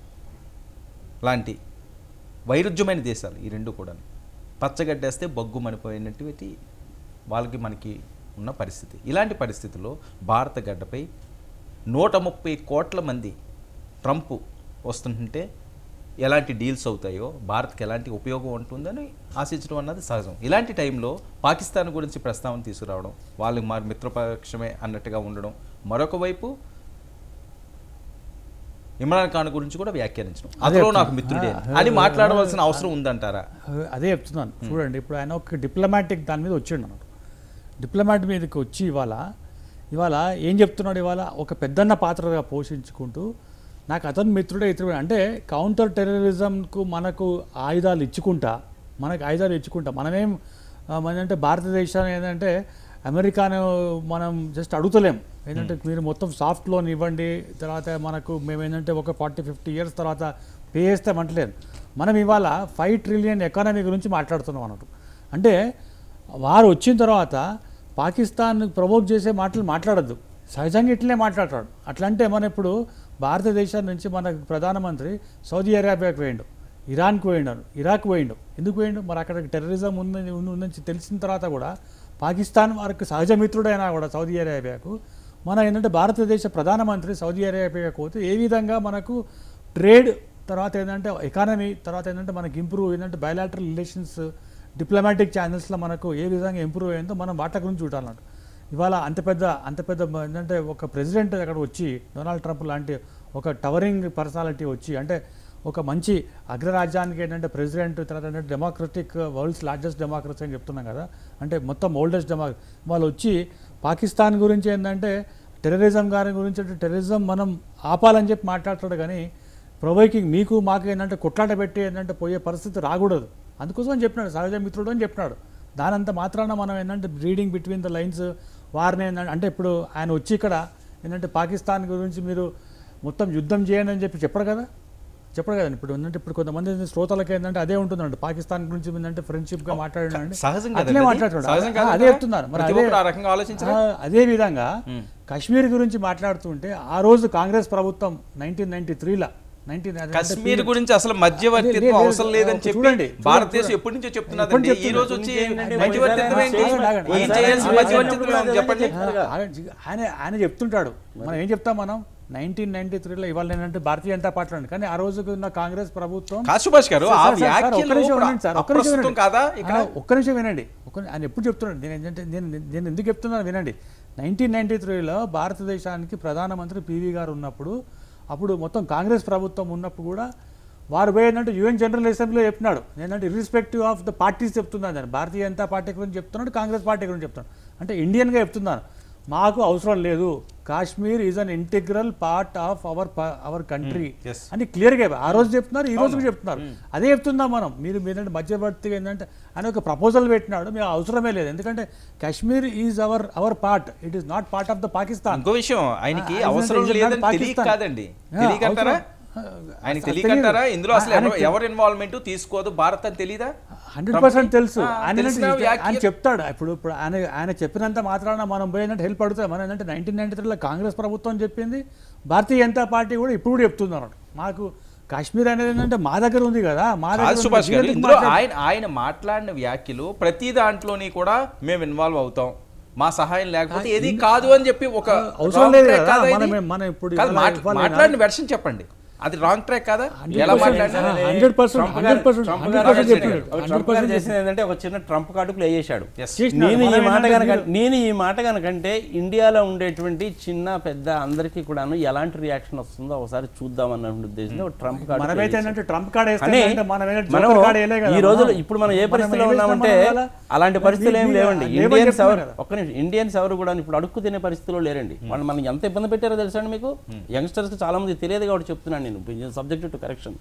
[SPEAKER 1] లాంటి వైరుధ్యమైన దేశాలు ఈ రెండు కూడా పచ్చగడ్డేస్తే బొగ్గు మనిపోయినటువంటి వాళ్ళకి మనకి ఉన్న పరిస్థితి ఇలాంటి పరిస్థితుల్లో భారత గడ్డపై నూట ముప్పై కోట్ల మంది ట్రంప్ వస్తుంటే ఎలాంటి డీల్స్ అవుతాయో భారత్కి ఎలాంటి ఉపయోగం ఉంటుందని ఆశించడం అన్నది సహజం ఇలాంటి టైంలో పాకిస్తాన్ గురించి ప్రస్తావన తీసుకురావడం వాళ్ళు మా మిత్రపక్షమే అన్నట్టుగా ఉండడం మరొక వైపు ఇమ్రాన్ ఖాన్ గురించి కూడా వ్యాఖ్యానించడం
[SPEAKER 4] అదే
[SPEAKER 1] అందులో
[SPEAKER 4] చెప్తున్నా.
[SPEAKER 1] నాకు మిత్రుడే
[SPEAKER 4] ఆ,
[SPEAKER 1] అని
[SPEAKER 4] ఆ,
[SPEAKER 1] మాట్లాడవలసిన
[SPEAKER 4] ఆ,
[SPEAKER 1] అవసరం ఉందంటారా
[SPEAKER 4] అదే- అదే చెప్తున్నాను చూడండి ఇప్పుడు ఆయన ఒక డిప్లొమాటిక్ దాని మీద వచ్చిండు అన్నమాట డిప్లొమాట్ మీదకి వచ్చి ఇవాళ ఇవాళ ఏం చెప్తున్నాడు ఇవాళ ఒక పెద్దన్న పాత్రగా పోషించుకుంటూ నాకు అతను మిత్రుడే ఇతరుడే అంటే కౌంటర్ టెర్రరిజంకు మనకు ఆయుధాలు ఇచ్చుకుంటా మనకు ఆయుధాలు ఇచ్చుకుంటా మనమేం ఆ, మనంటే భారతదేశాన్ని ఏంటంటే అమెరికాను మనం జస్ట్ అడుగుతలేం ఏంటంటే మీరు మొత్తం సాఫ్ట్ లోన్ ఇవ్వండి తర్వాత మనకు మేము ఏంటంటే ఒక ఫార్టీ ఫిఫ్టీ ఇయర్స్ తర్వాత పే చేస్తామంటలేదు మనం ఇవాళ ఫైవ్ ట్రిలియన్ ఎకానమీ గురించి మాట్లాడుతున్నాం అన్నట్టు అంటే వారు వచ్చిన తర్వాత పాకిస్తాన్ ప్రవోక్ చేసే మాటలు మాట్లాడద్దు సహజంగా ఇట్లనే మాట్లాడతాడు అట్లా అంటే మన ఇప్పుడు భారతదేశం నుంచి మన ప్రధానమంత్రి సౌదీ అరేబియాకి పోయిండు ఇరాన్కి పోయిండు ఇరాక్ పోయిండు ఎందుకు పోయిండు మరి అక్కడ టెర్రరిజం ఉందని ఉందని తెలిసిన తర్వాత కూడా పాకిస్తాన్ వారికి సహజ మిత్రుడైనా కూడా సౌదీ అరేబియాకు మన ఏంటంటే భారతదేశ ప్రధానమంత్రి సౌదీ అరేబియాకు పోతే ఏ విధంగా మనకు ట్రేడ్ తర్వాత ఏంటంటే ఎకానమీ తర్వాత ఏంటంటే మనకి ఇంప్రూవ్ ఏంటంటే బయలాటరల్ రిలేషన్స్ డిప్లొమాటిక్ ఛానల్స్లో మనకు ఏ విధంగా ఇంప్రూవ్ అయిందో మనం వాటి గురించి చూడాలన్నట్టు ఇవాళ అంత పెద్ద అంత పెద్ద మ- ఏంటంటే ఒక ప్రెసిడెంట్ అక్కడ వచ్చి డొనాల్డ్ ట్రంప్ లాంటి ఒక టవరింగ్ పర్సనాలిటీ వచ్చి అంటే ఒక మంచి అగ్రరాజ్యానికి ఏంటంటే ప్రెసిడెంట్ తర్వాత ఏంటంటే డెమోక్రటిక్ వరల్డ్స్ లార్జెస్ట్ డెమోక్రసీ అని చెప్తున్నాం కదా అంటే మొత్తం ఓల్డెస్ట్ డెమో వాళ్ళు వచ్చి పాకిస్తాన్ గురించి ఏంటంటే టెర్రరిజం గారి గురించి అంటే టెర్రరిజం మనం ఆపాలని చెప్పి మాట్లాడతాడు కానీ ప్రొవైకింగ్ మీకు మాకు ఏంటంటే కొట్లాట పెట్టి ఏంటంటే పోయే పరిస్థితి రాకూడదు అందుకోసం అని చెప్పినాడు సహజ మిత్రుడు అని చెప్పినాడు దానంత మాత్రాన మనం ఏంటంటే రీడింగ్ బిట్వీన్ ద లైన్స్ వారిని ఏంటంటే అంటే ఇప్పుడు ఆయన వచ్చి ఇక్కడ ఏంటంటే పాకిస్తాన్ గురించి మీరు మొత్తం యుద్ధం చేయండి అని చెప్పి చెప్పరు కదా చెప్పరు కదా ఇప్పుడు ఏంటంటే ఇప్పుడు కొంతమంది శ్రోతలకి ఏంటంటే అదే ఉంటుందండి పాకిస్తాన్ గురించి ఏంటంటే ఫ్రెండ్షిప్ గా మాట్లాడినండి
[SPEAKER 1] సహజం
[SPEAKER 4] అట్లే
[SPEAKER 1] కదండి అది.
[SPEAKER 4] మాట్లాడుతున్నాడు
[SPEAKER 1] సహజం
[SPEAKER 4] ఆ,
[SPEAKER 1] కాదా?
[SPEAKER 4] అదే చెప్తున్నారు మరి
[SPEAKER 1] ప్రతి
[SPEAKER 4] అదే
[SPEAKER 1] ఒక్కరు ఆ రకంగా ఆలోచించరా?
[SPEAKER 4] ఆ, అదే విధంగా కాశ్మీర్ గురించి మాట్లాడుతుంటే ఆ రోజు కాంగ్రెస్ ప్రభుత్వం నైన్టీన్ నైన్టీ త్రీలో నైన్టీన్
[SPEAKER 1] కశ్మీర్ గురించి అసలు మధ్యవర్తిత్వం అవసరం లేదని చెప్పి
[SPEAKER 4] చూడండి
[SPEAKER 1] భారతదేశం ఎప్పటి నుంచో చెప్తున్నదండి ఈ రోజు వచ్చి మధ్యవర్తిత్వం ఏంటి ఏం చేయాల్సిన మధ్యవర్తిత్వం చెప్పండి
[SPEAKER 4] ఆయన ఆయన చెప్తుంటాడు మనం ఏం చెప్తాం మనం నైన్టీన్ నైన్టీ త్రీలో ఇవాళ ఏంటంటే భారతీయ జనతా పార్టీ ఉంది కానీ ఆ రోజుకు ఉన్న కాంగ్రెస్ ప్రభుత్వం
[SPEAKER 1] కాదు సుభాష్ గారు, ఆ
[SPEAKER 4] సార్, సార్, సార్, ఒక్క
[SPEAKER 1] వ్యాఖ్యలు
[SPEAKER 4] నిమిషం
[SPEAKER 1] ఇప్పుడు
[SPEAKER 4] వినండి సార్, ఒక్క నిమిషం
[SPEAKER 1] అప్రస్తుతం
[SPEAKER 4] వినండి.
[SPEAKER 1] కాదా ఇక్కడ?
[SPEAKER 4] ఆ, ఒక్క నిమిషం వినండి ఒక్క ని- ఆయన ఎప్పుడు చెప్తున్నాడు నేను ఏంటంటే నేను నేను ఎందుకు చెప్తున్నాను వినండి నైన్టీన్ నైన్టీ త్రీలో భారతదేశానికి ప్రధానమంత్రి పివి గారు ఉన్నప్పుడు అప్పుడు మొత్తం కాంగ్రెస్ ప్రభుత్వం ఉన్నప్పుడు కూడా వారు పోయి ఏంటంటే యూఎన్ జనరల్ అసెంబ్లీలో చెప్పినాడు ఏంటంటే ఇర్రిస్పెక్టివ్ ఆఫ్ ద పార్టీస్ చెప్తున్నాను నేను భారతీయ జనతా పార్టీ గురించి చెప్తున్నాడు కాంగ్రెస్ పార్టీ గురించి చెప్తున్నాడు అంటే ఇండియన్గా చెప్తున్నాను మాకు అవసరం లేదు Kashmir is an integral part of our our country
[SPEAKER 1] yes.
[SPEAKER 4] అని క్లియర్గా ఆ రోజు చెప్తున్నారు ఈ రోజు కూడా చెప్తున్నారు అదే చెప్తున్నాం మనం మీరు మీరంటే మధ్యవర్తిగా ఏంటంటే ఆయన ఒక ప్రపోజల్ పెట్టినాడు మీకు అవసరమే లేదు ఎందుకంటే Kashmir is our our part it is not part of the Pakistan
[SPEAKER 1] ఇంకో విషయం ఆయనకి
[SPEAKER 4] ఆ,
[SPEAKER 1] అవసరం
[SPEAKER 4] isn't it
[SPEAKER 1] లేదని
[SPEAKER 4] not
[SPEAKER 1] తెలియక
[SPEAKER 4] Pakistan?
[SPEAKER 1] కాదండి
[SPEAKER 4] ఆ,
[SPEAKER 1] తెలియకంటారా
[SPEAKER 4] అవసరం.
[SPEAKER 1] ఆయనకి
[SPEAKER 4] అసలు
[SPEAKER 1] తెలియకంటారా
[SPEAKER 4] తెలీదు.
[SPEAKER 1] ఇందులో అసలు
[SPEAKER 4] ఆయనకి
[SPEAKER 1] ఎవరు- ఎవరు ఇన్వాల్వ్మెంట్ తీసుకోదు భారత్ అని తెలీదా
[SPEAKER 4] హండ్రెడ్ పర్సెంట్ తెలుసు
[SPEAKER 1] ఆ,
[SPEAKER 4] ఆయన
[SPEAKER 1] తెలిసిన
[SPEAKER 4] ఏంటంటే ఆయన
[SPEAKER 1] వ్యాఖ్య-
[SPEAKER 4] చెప్తాడు ఇప్పుడు ఇప్పుడు ఆయన ఆయన చెప్పినంత మాత్రాన మనం పోయినట్టు హెల్ప్ అడుగుతాం మనం ఏంటంటే నైన్టీన్ నైన్టీ త్రీలో కాంగ్రెస్ ప్రభుత్వం చెప్పింది భారతీయ జనతా పార్టీ కూడా ఇప్పుడు కూడా చెప్తున్నారు మాకు కాశ్మీర్ అనేది ఏంటంటే మా దగ్గర ఉంది కదా మా దగ్గర
[SPEAKER 1] కాదు
[SPEAKER 4] ఉంది.
[SPEAKER 1] సుభాష్ గారు
[SPEAKER 4] వీళ్ళకి
[SPEAKER 1] ఇందులో
[SPEAKER 4] మాట్లాడు-
[SPEAKER 1] ఆయన ఆయన మాట్లాడిన వ్యాఖ్యలు ప్రతి దాంట్లోని కూడా మేము ఇన్వాల్వ్ అవుతాం మా సహాయం లేకపోతే ఏది కాదు అని చెప్పి ఒక
[SPEAKER 4] అవసరం
[SPEAKER 1] wrong
[SPEAKER 4] లేదు
[SPEAKER 1] track
[SPEAKER 4] కదా,
[SPEAKER 1] కాదా ఇది?
[SPEAKER 4] మనం- మనం ఇప్పుడు
[SPEAKER 1] కాదు,
[SPEAKER 4] ఇలా
[SPEAKER 1] మాట్-
[SPEAKER 4] ఇవ్వాలేనా?
[SPEAKER 1] మాట్లాడిన వెర్షన్ చెప్పండి అది రాంగ్ ట్రాక్ కాదా ఎలా మాట్లాడినా
[SPEAKER 4] హండ్రెడ్ పర్సెంట్
[SPEAKER 5] ట్రంప్
[SPEAKER 4] హండ్రెడ్
[SPEAKER 5] గారు-
[SPEAKER 4] పర్సెంట్
[SPEAKER 5] ట్రంప్
[SPEAKER 4] హండ్రెడ్
[SPEAKER 5] గారు
[SPEAKER 4] పర్సెంట్
[SPEAKER 5] చేసింది-
[SPEAKER 4] చెప్పాడు
[SPEAKER 5] ట్రంప్
[SPEAKER 4] హండ్రెడ్
[SPEAKER 5] గారు
[SPEAKER 4] పర్సెంట్
[SPEAKER 5] చేసింది ఏంటంటే ఒక చిన్న ట్రంప్ కార్డు ప్లే చేశాడు
[SPEAKER 4] చేసినాడు.
[SPEAKER 5] నేను ఈ
[SPEAKER 4] మనం
[SPEAKER 5] మాట
[SPEAKER 4] ఏంటంటే
[SPEAKER 5] కనుక నేను ఈ మాట కనుకంటే ఇండియాలో ఉండేటువంటి చిన్న పెద్ద అందరికీ కూడాను ఎలాంటి రియాక్షన్ వస్తుందో ఒకసారి చూద్దాం అన్న ఉద్దేశంతో ఒక ట్రంప్ కార్డు
[SPEAKER 4] మనమైతే
[SPEAKER 5] play చేశాడు.
[SPEAKER 4] ఏంటంటే ట్రంప్ కార్డ్ వేస్తే
[SPEAKER 5] కానీ
[SPEAKER 4] ఏంటంటే మనం ఏంటంటే
[SPEAKER 5] మనం
[SPEAKER 4] జోకర్ కార్డ్ వేయలే కదా
[SPEAKER 5] ఈ రోజులు
[SPEAKER 4] మనం.
[SPEAKER 5] ఇప్పుడు మనం ఏ
[SPEAKER 4] మనం
[SPEAKER 5] పరిస్థితిలో
[SPEAKER 4] ఏం
[SPEAKER 5] ఉన్నామంటే
[SPEAKER 4] చేస్తాం మనం అలా?
[SPEAKER 5] అలాంటి పరిస్థితులు ఏం
[SPEAKER 4] మీ-
[SPEAKER 5] లేవండి
[SPEAKER 4] మీ- లేవని
[SPEAKER 5] ఇండియన్స్ ఎవరు
[SPEAKER 4] చెప్తున్నారు కదా.
[SPEAKER 5] ఒక్క నిమిషం ఇండియన్స్ ఎవరు కూడా ఇప్పుడు అడుక్కు తినే పరిస్థితిలో లేరండి వాళ్ళు మనం ఎంత ఇబ్బంది పెట్టారో తెలుసా అండి మీకు యంగ్స్టర్స్కి చాలా మంది తెలియదు కాబట్టి చెప్తున్నాను నేను సబ్జెక్ట్ టు కరెక్షన్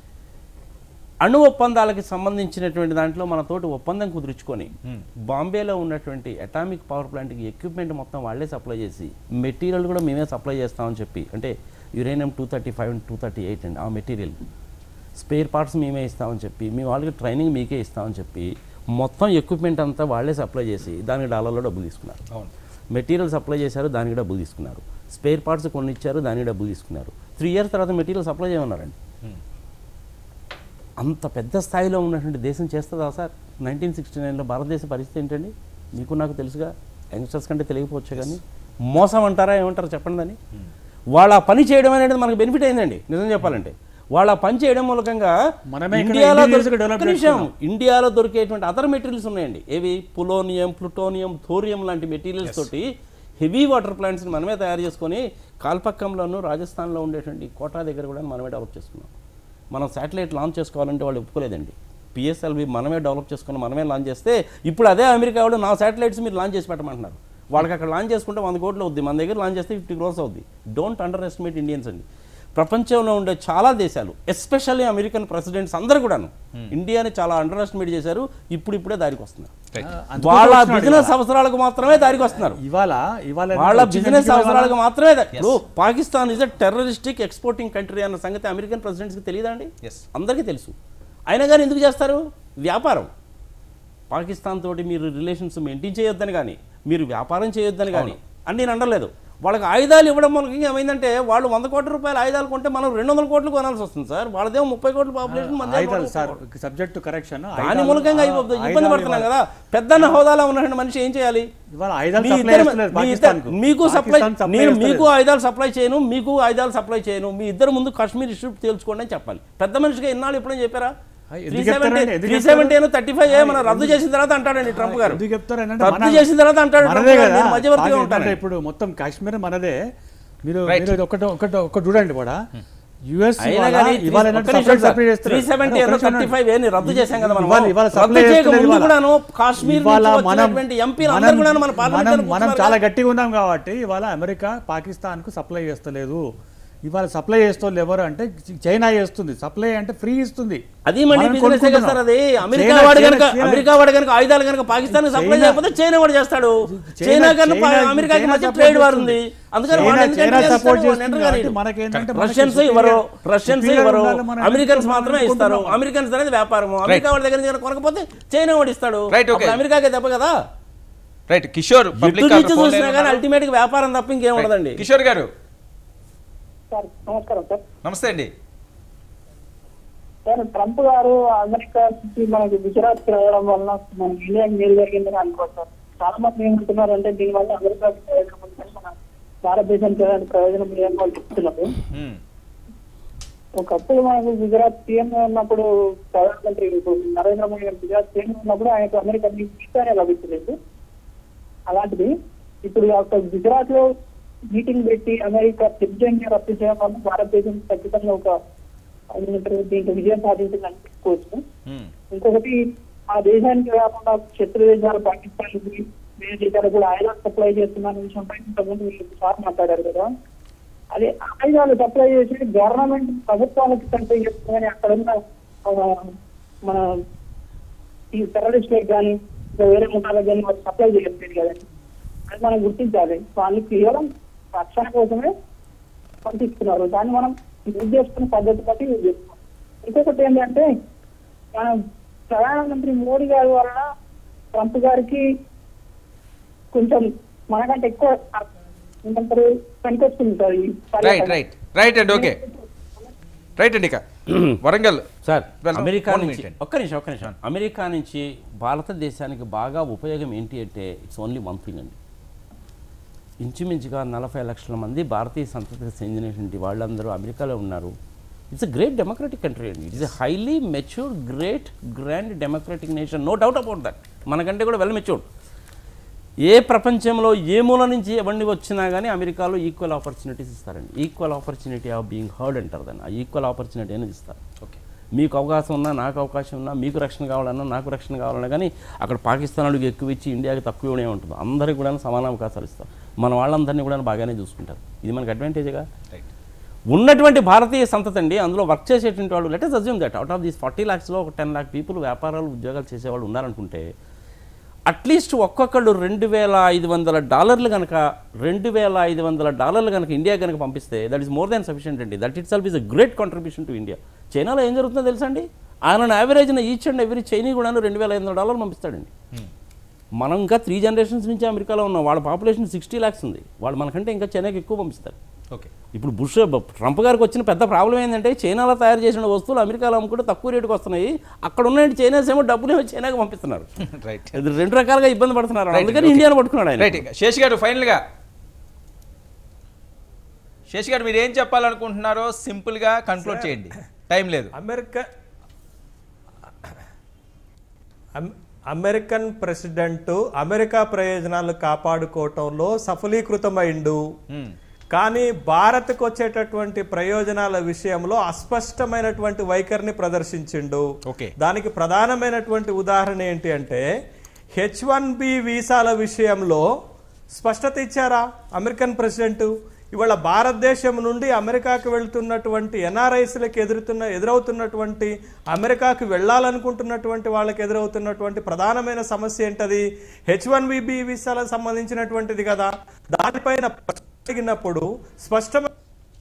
[SPEAKER 5] అణు ఒప్పందాలకి సంబంధించినటువంటి దాంట్లో మనతోటి ఒప్పందం కుదుర్చుకొని బాంబేలో ఉన్నటువంటి అటామిక్ పవర్ ప్లాంట్కి ఎక్విప్మెంట్ మొత్తం వాళ్ళే సప్లై చేసి మెటీరియల్ కూడా మేమే సప్లై చేస్తామని చెప్పి అంటే uranium two thirty five and two thirty eight అండి ఆ మెటీరియల్ స్పేర్ పార్ట్స్ మేమే ఇస్తామని చెప్పి మీ వాళ్ళకి ట్రైనింగ్ మీకే ఇస్తామని చెప్పి మొత్తం ఎక్విప్మెంట్ అంతా వాళ్ళే సప్లై చేసి దానికి డాలర్లో డబ్బులు తీసుకున్నారు మెటీరియల్ సప్లై చేశారు దానికి డబ్బులు తీసుకున్నారు స్పేర్ పార్ట్స్ కొన్ని ఇచ్చారు దానికి డబ్బులు తీసుకున్నారు త్రీ ఇయర్స్ తర్వాత మెటీరియల్ సప్లై చేయమన్నారండి అంత పెద్ద స్థాయిలో ఉన్నటువంటి దేశం చేస్తుందా సార్ నైన్టీన్ సిక్స్టీ నైన్లో భారతదేశ పరిస్థితి ఏంటండి మీకు నాకు తెలుసుగా యంగ్స్టర్స్ కంటే తెలియకపోవచ్చు కానీ మోసం అంటారా ఏమంటారు చెప్పండి దాన్ని వాళ్ళ ఆ పని చేయడం అనేది మనకు బెనిఫిట్ అయిందండి నిజం చెప్పాలంటే వాళ్ళ ఆ పని చేయడం మూలకంగా
[SPEAKER 4] మనమే ఇక్కడ
[SPEAKER 5] ఇండియాలో
[SPEAKER 4] Indians గా
[SPEAKER 5] దొరికే-
[SPEAKER 4] develop
[SPEAKER 5] ఒక్క నిమిషం.
[SPEAKER 4] చేసుకున్నాం.
[SPEAKER 5] ఇండియాలో దొరికేటువంటి అదర్ మెటీరియల్స్ ఉన్నాయండి ఏవి పులోనియం ప్లూటోనియం థోరియం లాంటి మెటీరియల్స్ తోటి హెవీ వాటర్ ప్లాంట్స్ని మనమే తయారు చేసుకొని కాల్పక్కంలోను రాజస్థాన్లో ఉండేటువంటి కోటా దగ్గర కూడా మనమే డెవలప్ చేసుకున్నాం మనం శాటిలైట్ లాంచ్ చేసుకోవాలంటే వాళ్ళు ఒప్పుకోలేదండి పిఎస్ఎల్వి మనమే డెవలప్ చేసుకుని మనమే లాంచ్ చేస్తే ఇప్పుడు అదే అమెరికా వాడు నా శాటిలైట్స్ మీరు లాంచ్ చేసి పెట్టమంటున్నారు వాళ్ళకి అక్కడ లాంచ్ చేసుకుంటే వంద కోట్లు అవుద్ది మన దగ్గర లాంచ్ చేస్తే ఫిఫ్టీ క్రోర్స్ అవుద్ది డోంట్ అండర్ ఎస్టిమేట్ ఇండియన్స్ అండి ప్రపంచంలో ఉండే చాలా దేశాలు ఎస్పెషల్లీ అమెరికన్ ప్రెసిడెంట్స్ అందరూ కూడాను ఇండియాని చాలా అండర్ ఎస్టిమేట్ చేశారు ఇప్పుడు ఇప్పుడే దారికి వస్తున్నారు
[SPEAKER 4] అందుకే
[SPEAKER 5] వాళ్ళ
[SPEAKER 4] వస్తున్నాడు
[SPEAKER 5] బిజినెస్
[SPEAKER 4] ఇవాళ.
[SPEAKER 5] అవసరాలకు మాత్రమే దారికి వస్తున్నారు
[SPEAKER 4] ఇవాళ ఇవాళ
[SPEAKER 5] వాళ్ళ
[SPEAKER 4] వచ్చిన
[SPEAKER 5] బిజినెస్
[SPEAKER 4] ఇవాళ-
[SPEAKER 5] అవసరాలకు మాత్రమే దా- ఇప్పుడు Pakistan is a terroristic exporting country అన్న సంగతి అమెరికన్ ప్రెసిడెంట్స్కి తెలియదా అండి
[SPEAKER 1] Yes.
[SPEAKER 5] అందరికీ తెలుసు అయినా కానీ ఎందుకు చేస్తారు వ్యాపారం పాకిస్తాన్ తోటి మీరు రిలేషన్స్ మెయింటైన్ చేయొద్దని కానీ మీరు వ్యాపారం చేయొద్దని కానీ అని నేను అనలేదు వాళ్ళకి ఆయుధాలు ఇవ్వడం మనకి ఏమైందంటే వాళ్ళు వంద కోట్ల రూపాయల ఆయుధాలు కొంటే మనం రెండు వందల కోట్లు కొనాల్సి వస్తుంది సార్ వాళ్ళదేమో ముప్పై కోట్ల పాపులేషన్ మన
[SPEAKER 4] ఆయుధాలు సార్ సబ్జెక్ట్ కరెక్షన్
[SPEAKER 5] దాని మూలకంగా ఇవ్వ- ఇబ్బంది పడుతున్నాం కదా పెద్దన్న హోదాలో ఉన్న మనిషి ఏం చేయాలి
[SPEAKER 4] ఇవాళ ఆయుధాలు
[SPEAKER 5] మీ
[SPEAKER 4] సప్లై
[SPEAKER 5] ఇద్దరు-
[SPEAKER 4] చేస్తలేదు
[SPEAKER 5] మీ ఇద్దరు-
[SPEAKER 4] పాకిస్తాన్కు.
[SPEAKER 5] మీకు సప్లై
[SPEAKER 4] పాకిస్తాన్ సప్లై
[SPEAKER 5] నేను
[SPEAKER 4] చేస్తలేదు.
[SPEAKER 5] మీకు ఆయుధాలు సప్లై చేయను మీకు ఆయుధాలు సప్లై చేయను మీ ఇద్దరు ముందు కాశ్మీర్ ఇష్యూ తేల్చుకోండి అని చెప్పాలి పెద్ద మనిషిగా ఇన్నాళ్ళు ఎప్పుడైనా చెప్పారా
[SPEAKER 4] ఆ, ఎందుకు
[SPEAKER 5] త్రీ
[SPEAKER 4] చెప్తారండి?
[SPEAKER 5] సెవెంటీ
[SPEAKER 4] ఎందుకు
[SPEAKER 5] త్రీ
[SPEAKER 4] చెప్తారు?
[SPEAKER 5] సెవెంటీ థర్టీ ఫైవ్ మనం
[SPEAKER 4] ఆ,
[SPEAKER 5] రద్దు
[SPEAKER 4] ఎందుకు-
[SPEAKER 5] చేసిన తర్వాత అంటాడండి ట్రంప్ గారు
[SPEAKER 4] ఎందుకు చెప్తారు ఏంటంటే
[SPEAKER 5] రద్దు
[SPEAKER 4] మన-
[SPEAKER 5] చేసిన తర్వాత అంటాడు ట్రంప్
[SPEAKER 4] మనదే
[SPEAKER 5] గారు,
[SPEAKER 4] కదా
[SPEAKER 5] నేను మధ్యవర్తిగా
[SPEAKER 4] పాకి-
[SPEAKER 5] ఉంటాను
[SPEAKER 4] అంటే ఇప్పుడు మొత్తం కాశ్మీర్ మనదే మీరు
[SPEAKER 1] Right.
[SPEAKER 4] మీరు ఒకటి ఒకటి ఒకటి చూడండి కూడా యుఎస్
[SPEAKER 5] అయినా కానీ
[SPEAKER 4] ఇవాళ
[SPEAKER 5] ఒక్క నిమిషం సార్.
[SPEAKER 4] సప్లై చేస్తారు
[SPEAKER 5] 370
[SPEAKER 4] ఒక్క
[SPEAKER 5] ఏదో
[SPEAKER 4] నిమిషం
[SPEAKER 5] 35 ఏని రద్దు చేశాం కదా మనం.
[SPEAKER 4] ఇవాళ ఇవాళ
[SPEAKER 5] రద్దు
[SPEAKER 4] సప్లై
[SPEAKER 5] చేయక
[SPEAKER 4] చేస్తలేదు
[SPEAKER 5] ముందు
[SPEAKER 4] ఇవాళ.
[SPEAKER 5] కూడాను కాశ్మీర్
[SPEAKER 4] ఇవాళ
[SPEAKER 5] నుంచి
[SPEAKER 4] మనం
[SPEAKER 5] వచ్చినటువంటి ఎంపీలు అందరూ
[SPEAKER 4] మనం-
[SPEAKER 5] కూడాను మన పార్లమెంట్లో
[SPEAKER 4] మనం మనం
[SPEAKER 5] కూర్చున్నారు
[SPEAKER 4] చాలా
[SPEAKER 5] కదా.
[SPEAKER 4] గట్టిగా ఉన్నాం కాబట్టి ఇవాళ అమెరికా పాకిస్తాన్ కు సప్లై చేస్తలేదు ఇవాళ సప్లై చేస్తోళ్ళు ఎవరు అంటే చైనా చేస్తుంది సప్లై అంటే ఫ్రీ ఇస్తుంది
[SPEAKER 5] అది మళ్ళీ
[SPEAKER 4] మనం
[SPEAKER 5] బిజినెస్
[SPEAKER 4] కొనుక్కుంటున్నాం.
[SPEAKER 5] సార్ అది అమెరికా
[SPEAKER 4] చైనా-
[SPEAKER 5] వాడు
[SPEAKER 4] చైనా-
[SPEAKER 5] కనుక
[SPEAKER 4] చైనా-
[SPEAKER 5] అమెరికా వాడు కనుక ఆయుధాలు కనుక పాకిస్తాన్ సప్లై
[SPEAKER 4] చైనా-
[SPEAKER 5] చేయకపోతే చైనా వాడు చేస్తాడు
[SPEAKER 4] చైనా-
[SPEAKER 5] చైనా కన్నా పా-
[SPEAKER 4] చైనా-
[SPEAKER 5] అమెరికాకి
[SPEAKER 4] చైనా
[SPEAKER 5] మధ్య
[SPEAKER 4] support
[SPEAKER 5] ట్రేడ్ వార్
[SPEAKER 4] చేస్తుంది.
[SPEAKER 5] ఉంది అందుకని
[SPEAKER 4] చైనా-
[SPEAKER 5] వాళ్ళు ఎందుకంటే
[SPEAKER 4] చైనా
[SPEAKER 5] చేస్తారు,
[SPEAKER 4] support
[SPEAKER 5] వాళ్ళు
[SPEAKER 4] చేస్తుంది
[SPEAKER 5] ఎంటర్
[SPEAKER 4] కాబట్టి
[SPEAKER 5] కానీయరు.
[SPEAKER 4] మనకేంటంటే మనకి
[SPEAKER 5] రష్యన్స్
[SPEAKER 4] superior-
[SPEAKER 5] ఇవ్వరు రష్యన్స్
[SPEAKER 4] superior
[SPEAKER 5] ఇవ్వరు
[SPEAKER 4] ఉండాలి, మనం
[SPEAKER 5] అమెరికన్స్
[SPEAKER 4] మనం
[SPEAKER 5] మాత్రమే ఇస్తారు
[SPEAKER 4] కొనుక్కుంటున్నాం.
[SPEAKER 5] అమెరికన్స్ అనేది వ్యాపారం అమెరికా వాళ్ళ దగ్గర నుంచి కనుక కొనకపోతే చైనా వాడు ఇస్తాడు
[SPEAKER 1] Right, okay.
[SPEAKER 5] అప్పుడు అమెరికాకే దెబ్బ కదా
[SPEAKER 1] రైట్ కిషోర్
[SPEAKER 5] ఎటు
[SPEAKER 1] పబ్లిక్
[SPEAKER 5] నుంచి చూసినా కానీ అల్టిమేట్ గా వ్యాపారం తప్ప ఇంకేం ఉండదండి
[SPEAKER 1] కిషోర్ గారు
[SPEAKER 10] సార్ నమస్కారం సార్
[SPEAKER 1] నమస్తే అండి
[SPEAKER 10] సార్ ట్రంప్ గారు అమెరికా నుంచి మనకి గుజరాత్ రావడం వల్ల మన ఇండియాకి మేలు జరిగిందని అనుకుంటారు చాలా మంది ఏమంటున్నారు అంటే దీనివల్ల అమెరికాకి ప్రయోజనం ఉందని మన భారతదేశానికి ఎలాంటి ప్రయోజనం లేదని వాళ్ళు చెప్తున్నారు
[SPEAKER 1] మ్మ్.
[SPEAKER 10] ఒకప్పుడు మనకు గుజరాత్ సీఎం ఉన్నప్పుడు ప్రధానమంత్రి ఇప్పుడు నరేంద్ర మోడీ గారు గుజరాత్ సీఎం ఉన్నప్పుడు ఆయనకు అమెరికా ఇస్తానే లభించలేదు అలాంటిది ఇప్పుడు ఒక గుజరాత్ లో మీటింగ్ పెట్టి అమెరికా సిబ్జంగా రద్దు చేయడం వల్ల భారతదేశం ఖచ్చితంగా ఒక ఏమంటారు, దీంట్లో విజయం సాధించింది అనుకోవచ్చు
[SPEAKER 1] మ్మ్.
[SPEAKER 10] ఇంకొకటి ఆ దేశానికి కాకుండా శత్రు దేశాలు పాకిస్తాన్ వేరే దేశాలు కూడా ఆయుధాలు సప్లై చేస్తున్న విషయంపై ఇంతకుముందు మీరు సార్ మాట్లాడారు కదా అదే ఆయుధాలు సప్లై చేసి గవర్నమెంట్ ప్రభుత్వాలకు సప్లై చేస్తుందని అక్కడ ఉన్న ఆ, మన ఈ టెర్రరిస్టులకు కానీ ఇంకా వేరే ముఠాలకు కానీ వాళ్ళు సప్లై చేయట్లేదు కదండి అది మనం గుర్తించాలి వాళ్ళు కేవలం రక్షణ కోసమే పంపిస్తున్నారు దాన్ని మనం యూజ్ చేసుకునే పద్ధతి బట్టి యూజ్ చేసుకోవాలి ఇంకొకటి ఏంటంటే మనం ప్రధానమంత్రి మోడీ గారి వలన ట్రంప్ గారికి కొంచెం మనకంటే ఎక్కువ ఏమంటారు పనికొస్తుంది సార్ ఈ
[SPEAKER 1] రైట్
[SPEAKER 10] పర్యటన.
[SPEAKER 1] రైట్ రైట్ అండి ఓకే రైట్ అండి ఇక వరంగల్
[SPEAKER 5] సార్
[SPEAKER 1] వెళ్దాం.
[SPEAKER 5] అమెరికా
[SPEAKER 1] One
[SPEAKER 5] నుంచి
[SPEAKER 1] minute అండి.
[SPEAKER 5] ఒక్క నిమిషం ఒక్క నిమిషం అమెరికా నుంచి భారతదేశానికి బాగా ఉపయోగం ఏంటి అంటే ఇట్స్ ఓన్లీ వన్ థింగ్ అండి ఇంచుమించుగా నలభై లక్షల మంది భారతీయ సంతతికి చెందినటువంటి వాళ్ళందరూ అమెరికాలో ఉన్నారు it's a great democratic country అండి it's a highly matured great grand democratic nation no doubt about that మనకంటే కూడా వెల్ మెచ్యూర్డ్ ఏ ప్రపంచంలో ఏ మూల నుంచి ఎవరిని వచ్చినా కానీ అమెరికాలో ఈక్వల్ ఆపర్చునిటీస్ ఇస్తారండి equal opportunity of being heard అంటారు దాన్ని ఆ ఈక్వల్ ఆపర్చునిటీ అనేది ఇస్తారు
[SPEAKER 1] ఓకే
[SPEAKER 5] మీకు అవకాశం ఉన్నా నాకు అవకాశం ఉన్నా మీకు రక్షణ కావాలన్నా నాకు రక్షణ కావాలన్నా కానీ అక్కడ పాకిస్తాన్ అడుగు ఎక్కువ ఇచ్చి ఇండియాకి తక్కువనే ఉంటుంది అందరికీ కూడా సమాన అవకాశాలు ఇస్తారు మన వాళ్ళందరినీ కూడా బాగానే చూసుకుంటారు ఇది మనకు అడ్వాంటేజ్గా
[SPEAKER 1] రైట్
[SPEAKER 5] ఉన్నటువంటి భారతీయ సంతతి అండి అందులో వర్క్ చేసేటువంటి వాళ్ళు let's assume that out of these forty ల్యాక్స్లో ఒక టెన్ ల్యాక్ పీపుల్ వ్యాపారాలు ఉద్యోగాలు చేసేవాళ్ళు ఉన్నారనుకుంటే అట్లీస్ట్ ఒక్కొక్కళ్ళు రెండు వేల ఐదు వందల డాలర్లు కనుక రెండు వేల ఐదు వందల డాలర్లు కనుక ఇండియా కనుక పంపిస్తే that is more than sufficient అండి that itself is a great contribution to India చైనాలో ఏం జరుగుతుందో తెలుసా అండి ఆయన యావరేజ్న ఈచ్ అండ్ ఎవ్రీ చైనీ కూడా రెండు వేల ఐదు వందల డాలర్లు పంపిస్తాడండి మనం ఇంకా త్రీ జనరేషన్స్ నుంచి అమెరికాలో ఉన్నాం వాళ్ళ పాపులేషన్ సిక్స్టీ ల్యాక్స్ ఉంది వాళ్ళు మనకంటే ఇంకా చైనాకి ఎక్కువ పంపిస్తారు
[SPEAKER 1] ఓకే
[SPEAKER 5] ఇప్పుడు బుష్ ట్రంప్ గారికి వచ్చిన పెద్ద ప్రాబ్లం ఏంటంటే చైనాలో తయారు చేసిన వస్తువులు అమెరికాలో అమ్ముకుంటే తక్కువ రేటుకి వస్తున్నాయి అక్కడ ఉన్న చైనాస్ ఏమో డబ్బులు ఏమో చైనాకి పంపిస్తున్నారు
[SPEAKER 1] రైట్
[SPEAKER 5] ఇది రెండు రకాలుగా ఇబ్బంది పడుతున్నారు
[SPEAKER 1] Right,
[SPEAKER 5] అందుకని
[SPEAKER 1] okay.
[SPEAKER 5] ఇండియాను పట్టుకున్నాడు ఆయన
[SPEAKER 1] రైట్ ఇక శేష్ గారు ఫైనల్గా శేష్ గారు మీరు ఏం చెప్పాలనుకుంటున్నారో సింపుల్గా కన్క్లూడ్ చేయండి టైం లేదు
[SPEAKER 9] అమెరికా అమ్- అమెరికన్ ప్రెసిడెంట్ అమెరికా ప్రయోజనాలు కాపాడుకోవటంలో సఫలీకృతమైండు
[SPEAKER 1] మ్మ్.
[SPEAKER 9] కానీ భారత్కు వచ్చేటటువంటి ప్రయోజనాల విషయంలో అస్పష్టమైనటువంటి వైఖరిని ప్రదర్శించిండు
[SPEAKER 1] ఓకే.
[SPEAKER 9] దానికి ప్రధానమైనటువంటి ఉదాహరణ ఏంటి అంటే హెచ్ వన్ బి వీసాల విషయంలో స్పష్టత ఇచ్చారా అమెరికన్ ప్రెసిడెంట్ ఇవాళ భారతదేశం నుండి అమెరికాకు వెళ్తున్నటువంటి ఎన్ఆర్ఐస్లకు ఎదురుతున్న ఎదురవుతున్నటువంటి అమెరికాకు వెళ్ళాలనుకుంటున్నటువంటి వాళ్ళకి ఎదురవుతున్నటువంటి ప్రధానమైన సమస్య ఏంటది హెచ్ వన్ బి వీసాలకు సంబంధించినటువంటిది కదా దానిపైన అడిగినప్పుడు స్పష్టమైన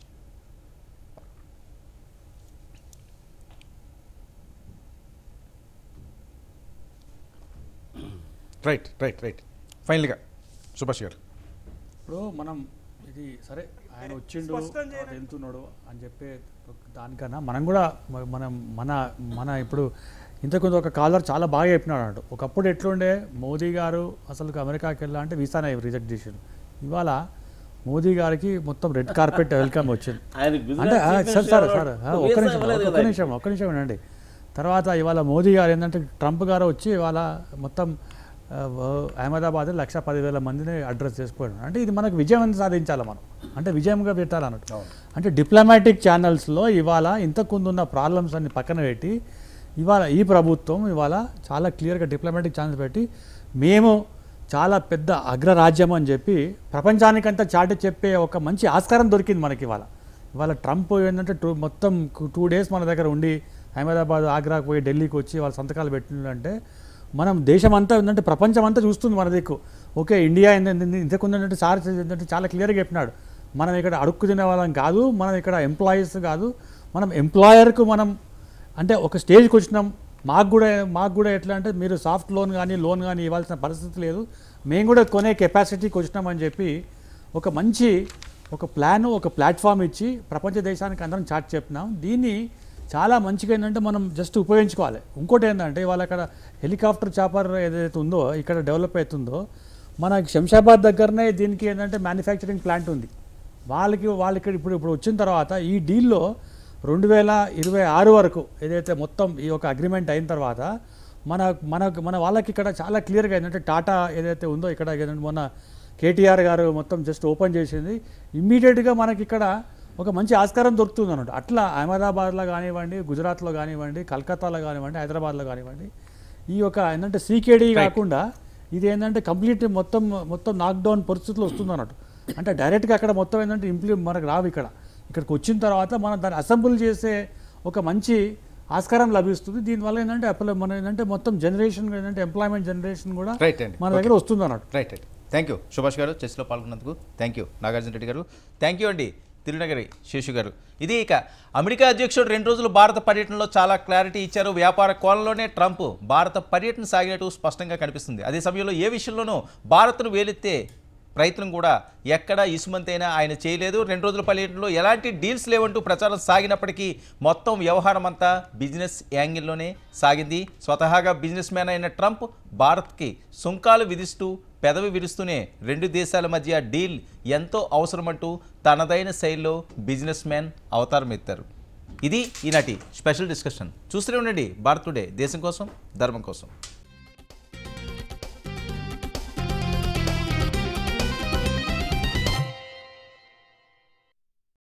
[SPEAKER 1] రైట్ రైట్ రైట్ ఫైనల్గా సుభాష్ గారు
[SPEAKER 4] ఇప్పుడు మనం ఇది సరే ఆయన వచ్చిండు తర్వాత వెళ్తున్నాడు అని చెప్పే దానికన్నా మనం కూడా మ- మనం మన మన ఇప్పుడు ఇంతకుముందు ఒక కాలర్ చాలా బాగా చెప్పినాడు అన్నట్టు ఒకప్పుడు ఎట్లుండే మోదీ గారు అసలు అమెరికాకి వెళ్ళా అంటే వీసానే రిజెక్ట్ చేసాడు ఇవాళ మోదీ గారికి మొత్తం రెడ్ కార్పెట్ వెల్కమ్ వచ్చింది
[SPEAKER 5] ఆయన గుజరాత్
[SPEAKER 4] అంటే ఆ,
[SPEAKER 5] చీఫ్
[SPEAKER 4] సార్
[SPEAKER 5] మినిస్టర్
[SPEAKER 4] సార్
[SPEAKER 5] ఎవరు?
[SPEAKER 4] సార్ ఆ,
[SPEAKER 5] వీసా
[SPEAKER 4] ఒక్క నిమిషం
[SPEAKER 5] ఇవ్వలేదు
[SPEAKER 4] ఒక్క
[SPEAKER 5] కదా
[SPEAKER 4] నిమిషం ఒక్క నిమిషం వినండి తర్వాత ఇవాళ మోదీ గారు ఏంటంటే ట్రంప్ గారు వచ్చి ఇవాళ మొత్తం ఆ, వ- అహ్మదాబాద్ లక్ష పదివేల మందిని అడ్రస్ చేసుకోవడం అంటే ఇది మనకు విజయం సాధించాలి మనం అంటే విజయంగా పెట్టాలన్నట్టు అంటే డిప్లొమాటిక్ ఛానల్స్లో ఇవాళ ఇంతకుముందు ఉన్న ప్రాబ్లమ్స్ అన్ని పక్కన పెట్టి ఇవాళ ఈ ప్రభుత్వం ఇవాళ చాలా క్లియర్గా డిప్లొమాటిక్ ఛానల్స్ పెట్టి మేము చాలా పెద్ద అగ్రరాజ్యం అని చెప్పి ప్రపంచానికంతా చాటి చెప్పే ఒక మంచి ఆస్కారం దొరికింది మనకి ఇవాళ ఇవాళ ట్రంప్ ఏంటంటే టూ మొత్తం టూ డేస్ మన దగ్గర ఉండి అహ్మదాబాద్ ఆగ్రాకు పోయి ఢిల్లీకి వచ్చి వాళ్ళ సంతకాలు పెట్టిందంటే మనం దేశం అంతా ఏంటంటే ప్రపంచం అంతా చూస్తుంది మన దిక్కు ఓకే ఇండియా ఏంటంటే ఇంతకు ఏంటంటే సార్ ఏంటంటే చాలా క్లియర్గా చెప్పినాడు మనం ఇక్కడ అడుక్కు తినే వాళ్ళం కాదు మనం ఇక్కడ ఎంప్లాయీస్ కాదు మనం ఎంప్లాయర్కు మనం అంటే ఒక స్టేజ్కి వచ్చినాం మాకు కూడా మాకు కూడా ఎట్లా అంటే మీరు సాఫ్ట్ లోన్ కానీ లోన్ కానీ ఇవ్వాల్సిన పరిస్థితి లేదు మేము కూడా కొనే కెపాసిటీకి వచ్చినామని చెప్పి ఒక మంచి ఒక ప్లాన్ ఒక ప్లాట్ఫామ్ ఇచ్చి ప్రపంచ దేశానికి అందరం చాట్ చెప్పినాం దీన్ని చాలా మంచిగా ఏంటంటే మనం జస్ట్ ఉపయోగించుకోవాలి ఇంకోటి ఏంటంటే ఇవాళ అక్కడ హెలికాప్టర్ చాపర్ ఏదైతే ఉందో ఇక్కడ డెవలప్ అవుతుందో మన శంషాబాద్ దగ్గరనే దీనికి ఏంటంటే మ్యానుఫ్యాక్చరింగ్ ప్లాంట్ ఉంది వాళ్ళకి వాళ్ళకి ఇప్పుడు ఇప్పుడు వచ్చిన తర్వాత ఈ డీల్లో రెండు వేల ఇరవై ఆరు వరకు ఏదైతే మొత్తం ఈ యొక్క అగ్రిమెంట్ అయిన తర్వాత మన మన మన వాళ్ళకి ఇక్కడ చాలా క్లియర్గా ఏంటంటే టాటా ఏదైతే ఉందో ఇక్కడ ఏదంటే మొన్న కేటీఆర్ గారు మొత్తం జస్ట్ ఓపెన్ చేసింది ఇమ్మీడియట్గా మనకి ఇక్కడ ఒక మంచి ఆస్కారం దొరుకుతుంది అన్నట్టు అట్లా అహ్మదాబాద్లో కానివ్వండి గుజరాత్లో కానివ్వండి కలకత్తాలో కానివ్వండి హైదరాబాద్లో కానివ్వండి ఈ యొక్క ఏంటంటే సీకేడీ కాకుండా ఇది ఏంటంటే కంప్లీట్ మొత్తం మొత్తం నాక్డౌన్ పరిస్థితులు వస్తుంది అన్నట్టు అంటే డైరెక్ట్గా అక్కడ మొత్తం ఏంటంటే ఇంప్లి మనకు రావు ఇక్కడ ఇక్కడికి వచ్చిన తర్వాత మనం దాన్ని అసెంబుల్ చేసే ఒక మంచి ఆస్కారం లభిస్తుంది దీనివల్ల ఏంటంటే అప్పుడు మన ఏంటంటే మొత్తం జనరేషన్ ఏంటంటే ఎంప్లాయ్మెంట్ జనరేషన్ కూడా
[SPEAKER 1] రైట్ అండి
[SPEAKER 4] మన దగ్గర వస్తుంది అన్నట్టు
[SPEAKER 1] right right thank you Subhash garu చర్చలో పాల్గొన్నందుకు thank you Nagarjuna Reddy garu thank you అండి తిరునగరి శేషు గారు ఇది ఇక అమెరికా అధ్యక్షుడు రెండు రోజులు భారత పర్యటనలో చాలా క్లారిటీ ఇచ్చారు వ్యాపార కోణంలోనే ట్రంప్ భారత పర్యటన సాగినట్టు స్పష్టంగా కనిపిస్తుంది అదే సమయంలో ఏ విషయంలోనూ భారత్ను వేలెత్తే ప్రయత్నం కూడా ఎక్కడా ఇసుమంతైనా ఆయన చేయలేదు రెండు రోజుల పర్యటనలో ఎలాంటి డీల్స్ లేవంటూ ప్రచారం సాగినప్పటికీ మొత్తం వ్యవహారం అంతా బిజినెస్ యాంగిల్లోనే సాగింది స్వతహాగా బిజినెస్ మ్యాన్ అయిన ట్రంప్ భారత్కి సుంకాలు విధిస్తూ పెదవి విరుస్తూనే రెండు దేశాల మధ్య డీల్ ఎంతో అవసరమంటూ తనదైన శైలిలో బిజినెస్ మ్యాన్ అవతారం ఎత్తారు ఇది ఈనాటి స్పెషల్ డిస్కషన్ చూస్తూనే ఉండండి భారత్ టుడే దేశం కోసం ధర్మం కోసం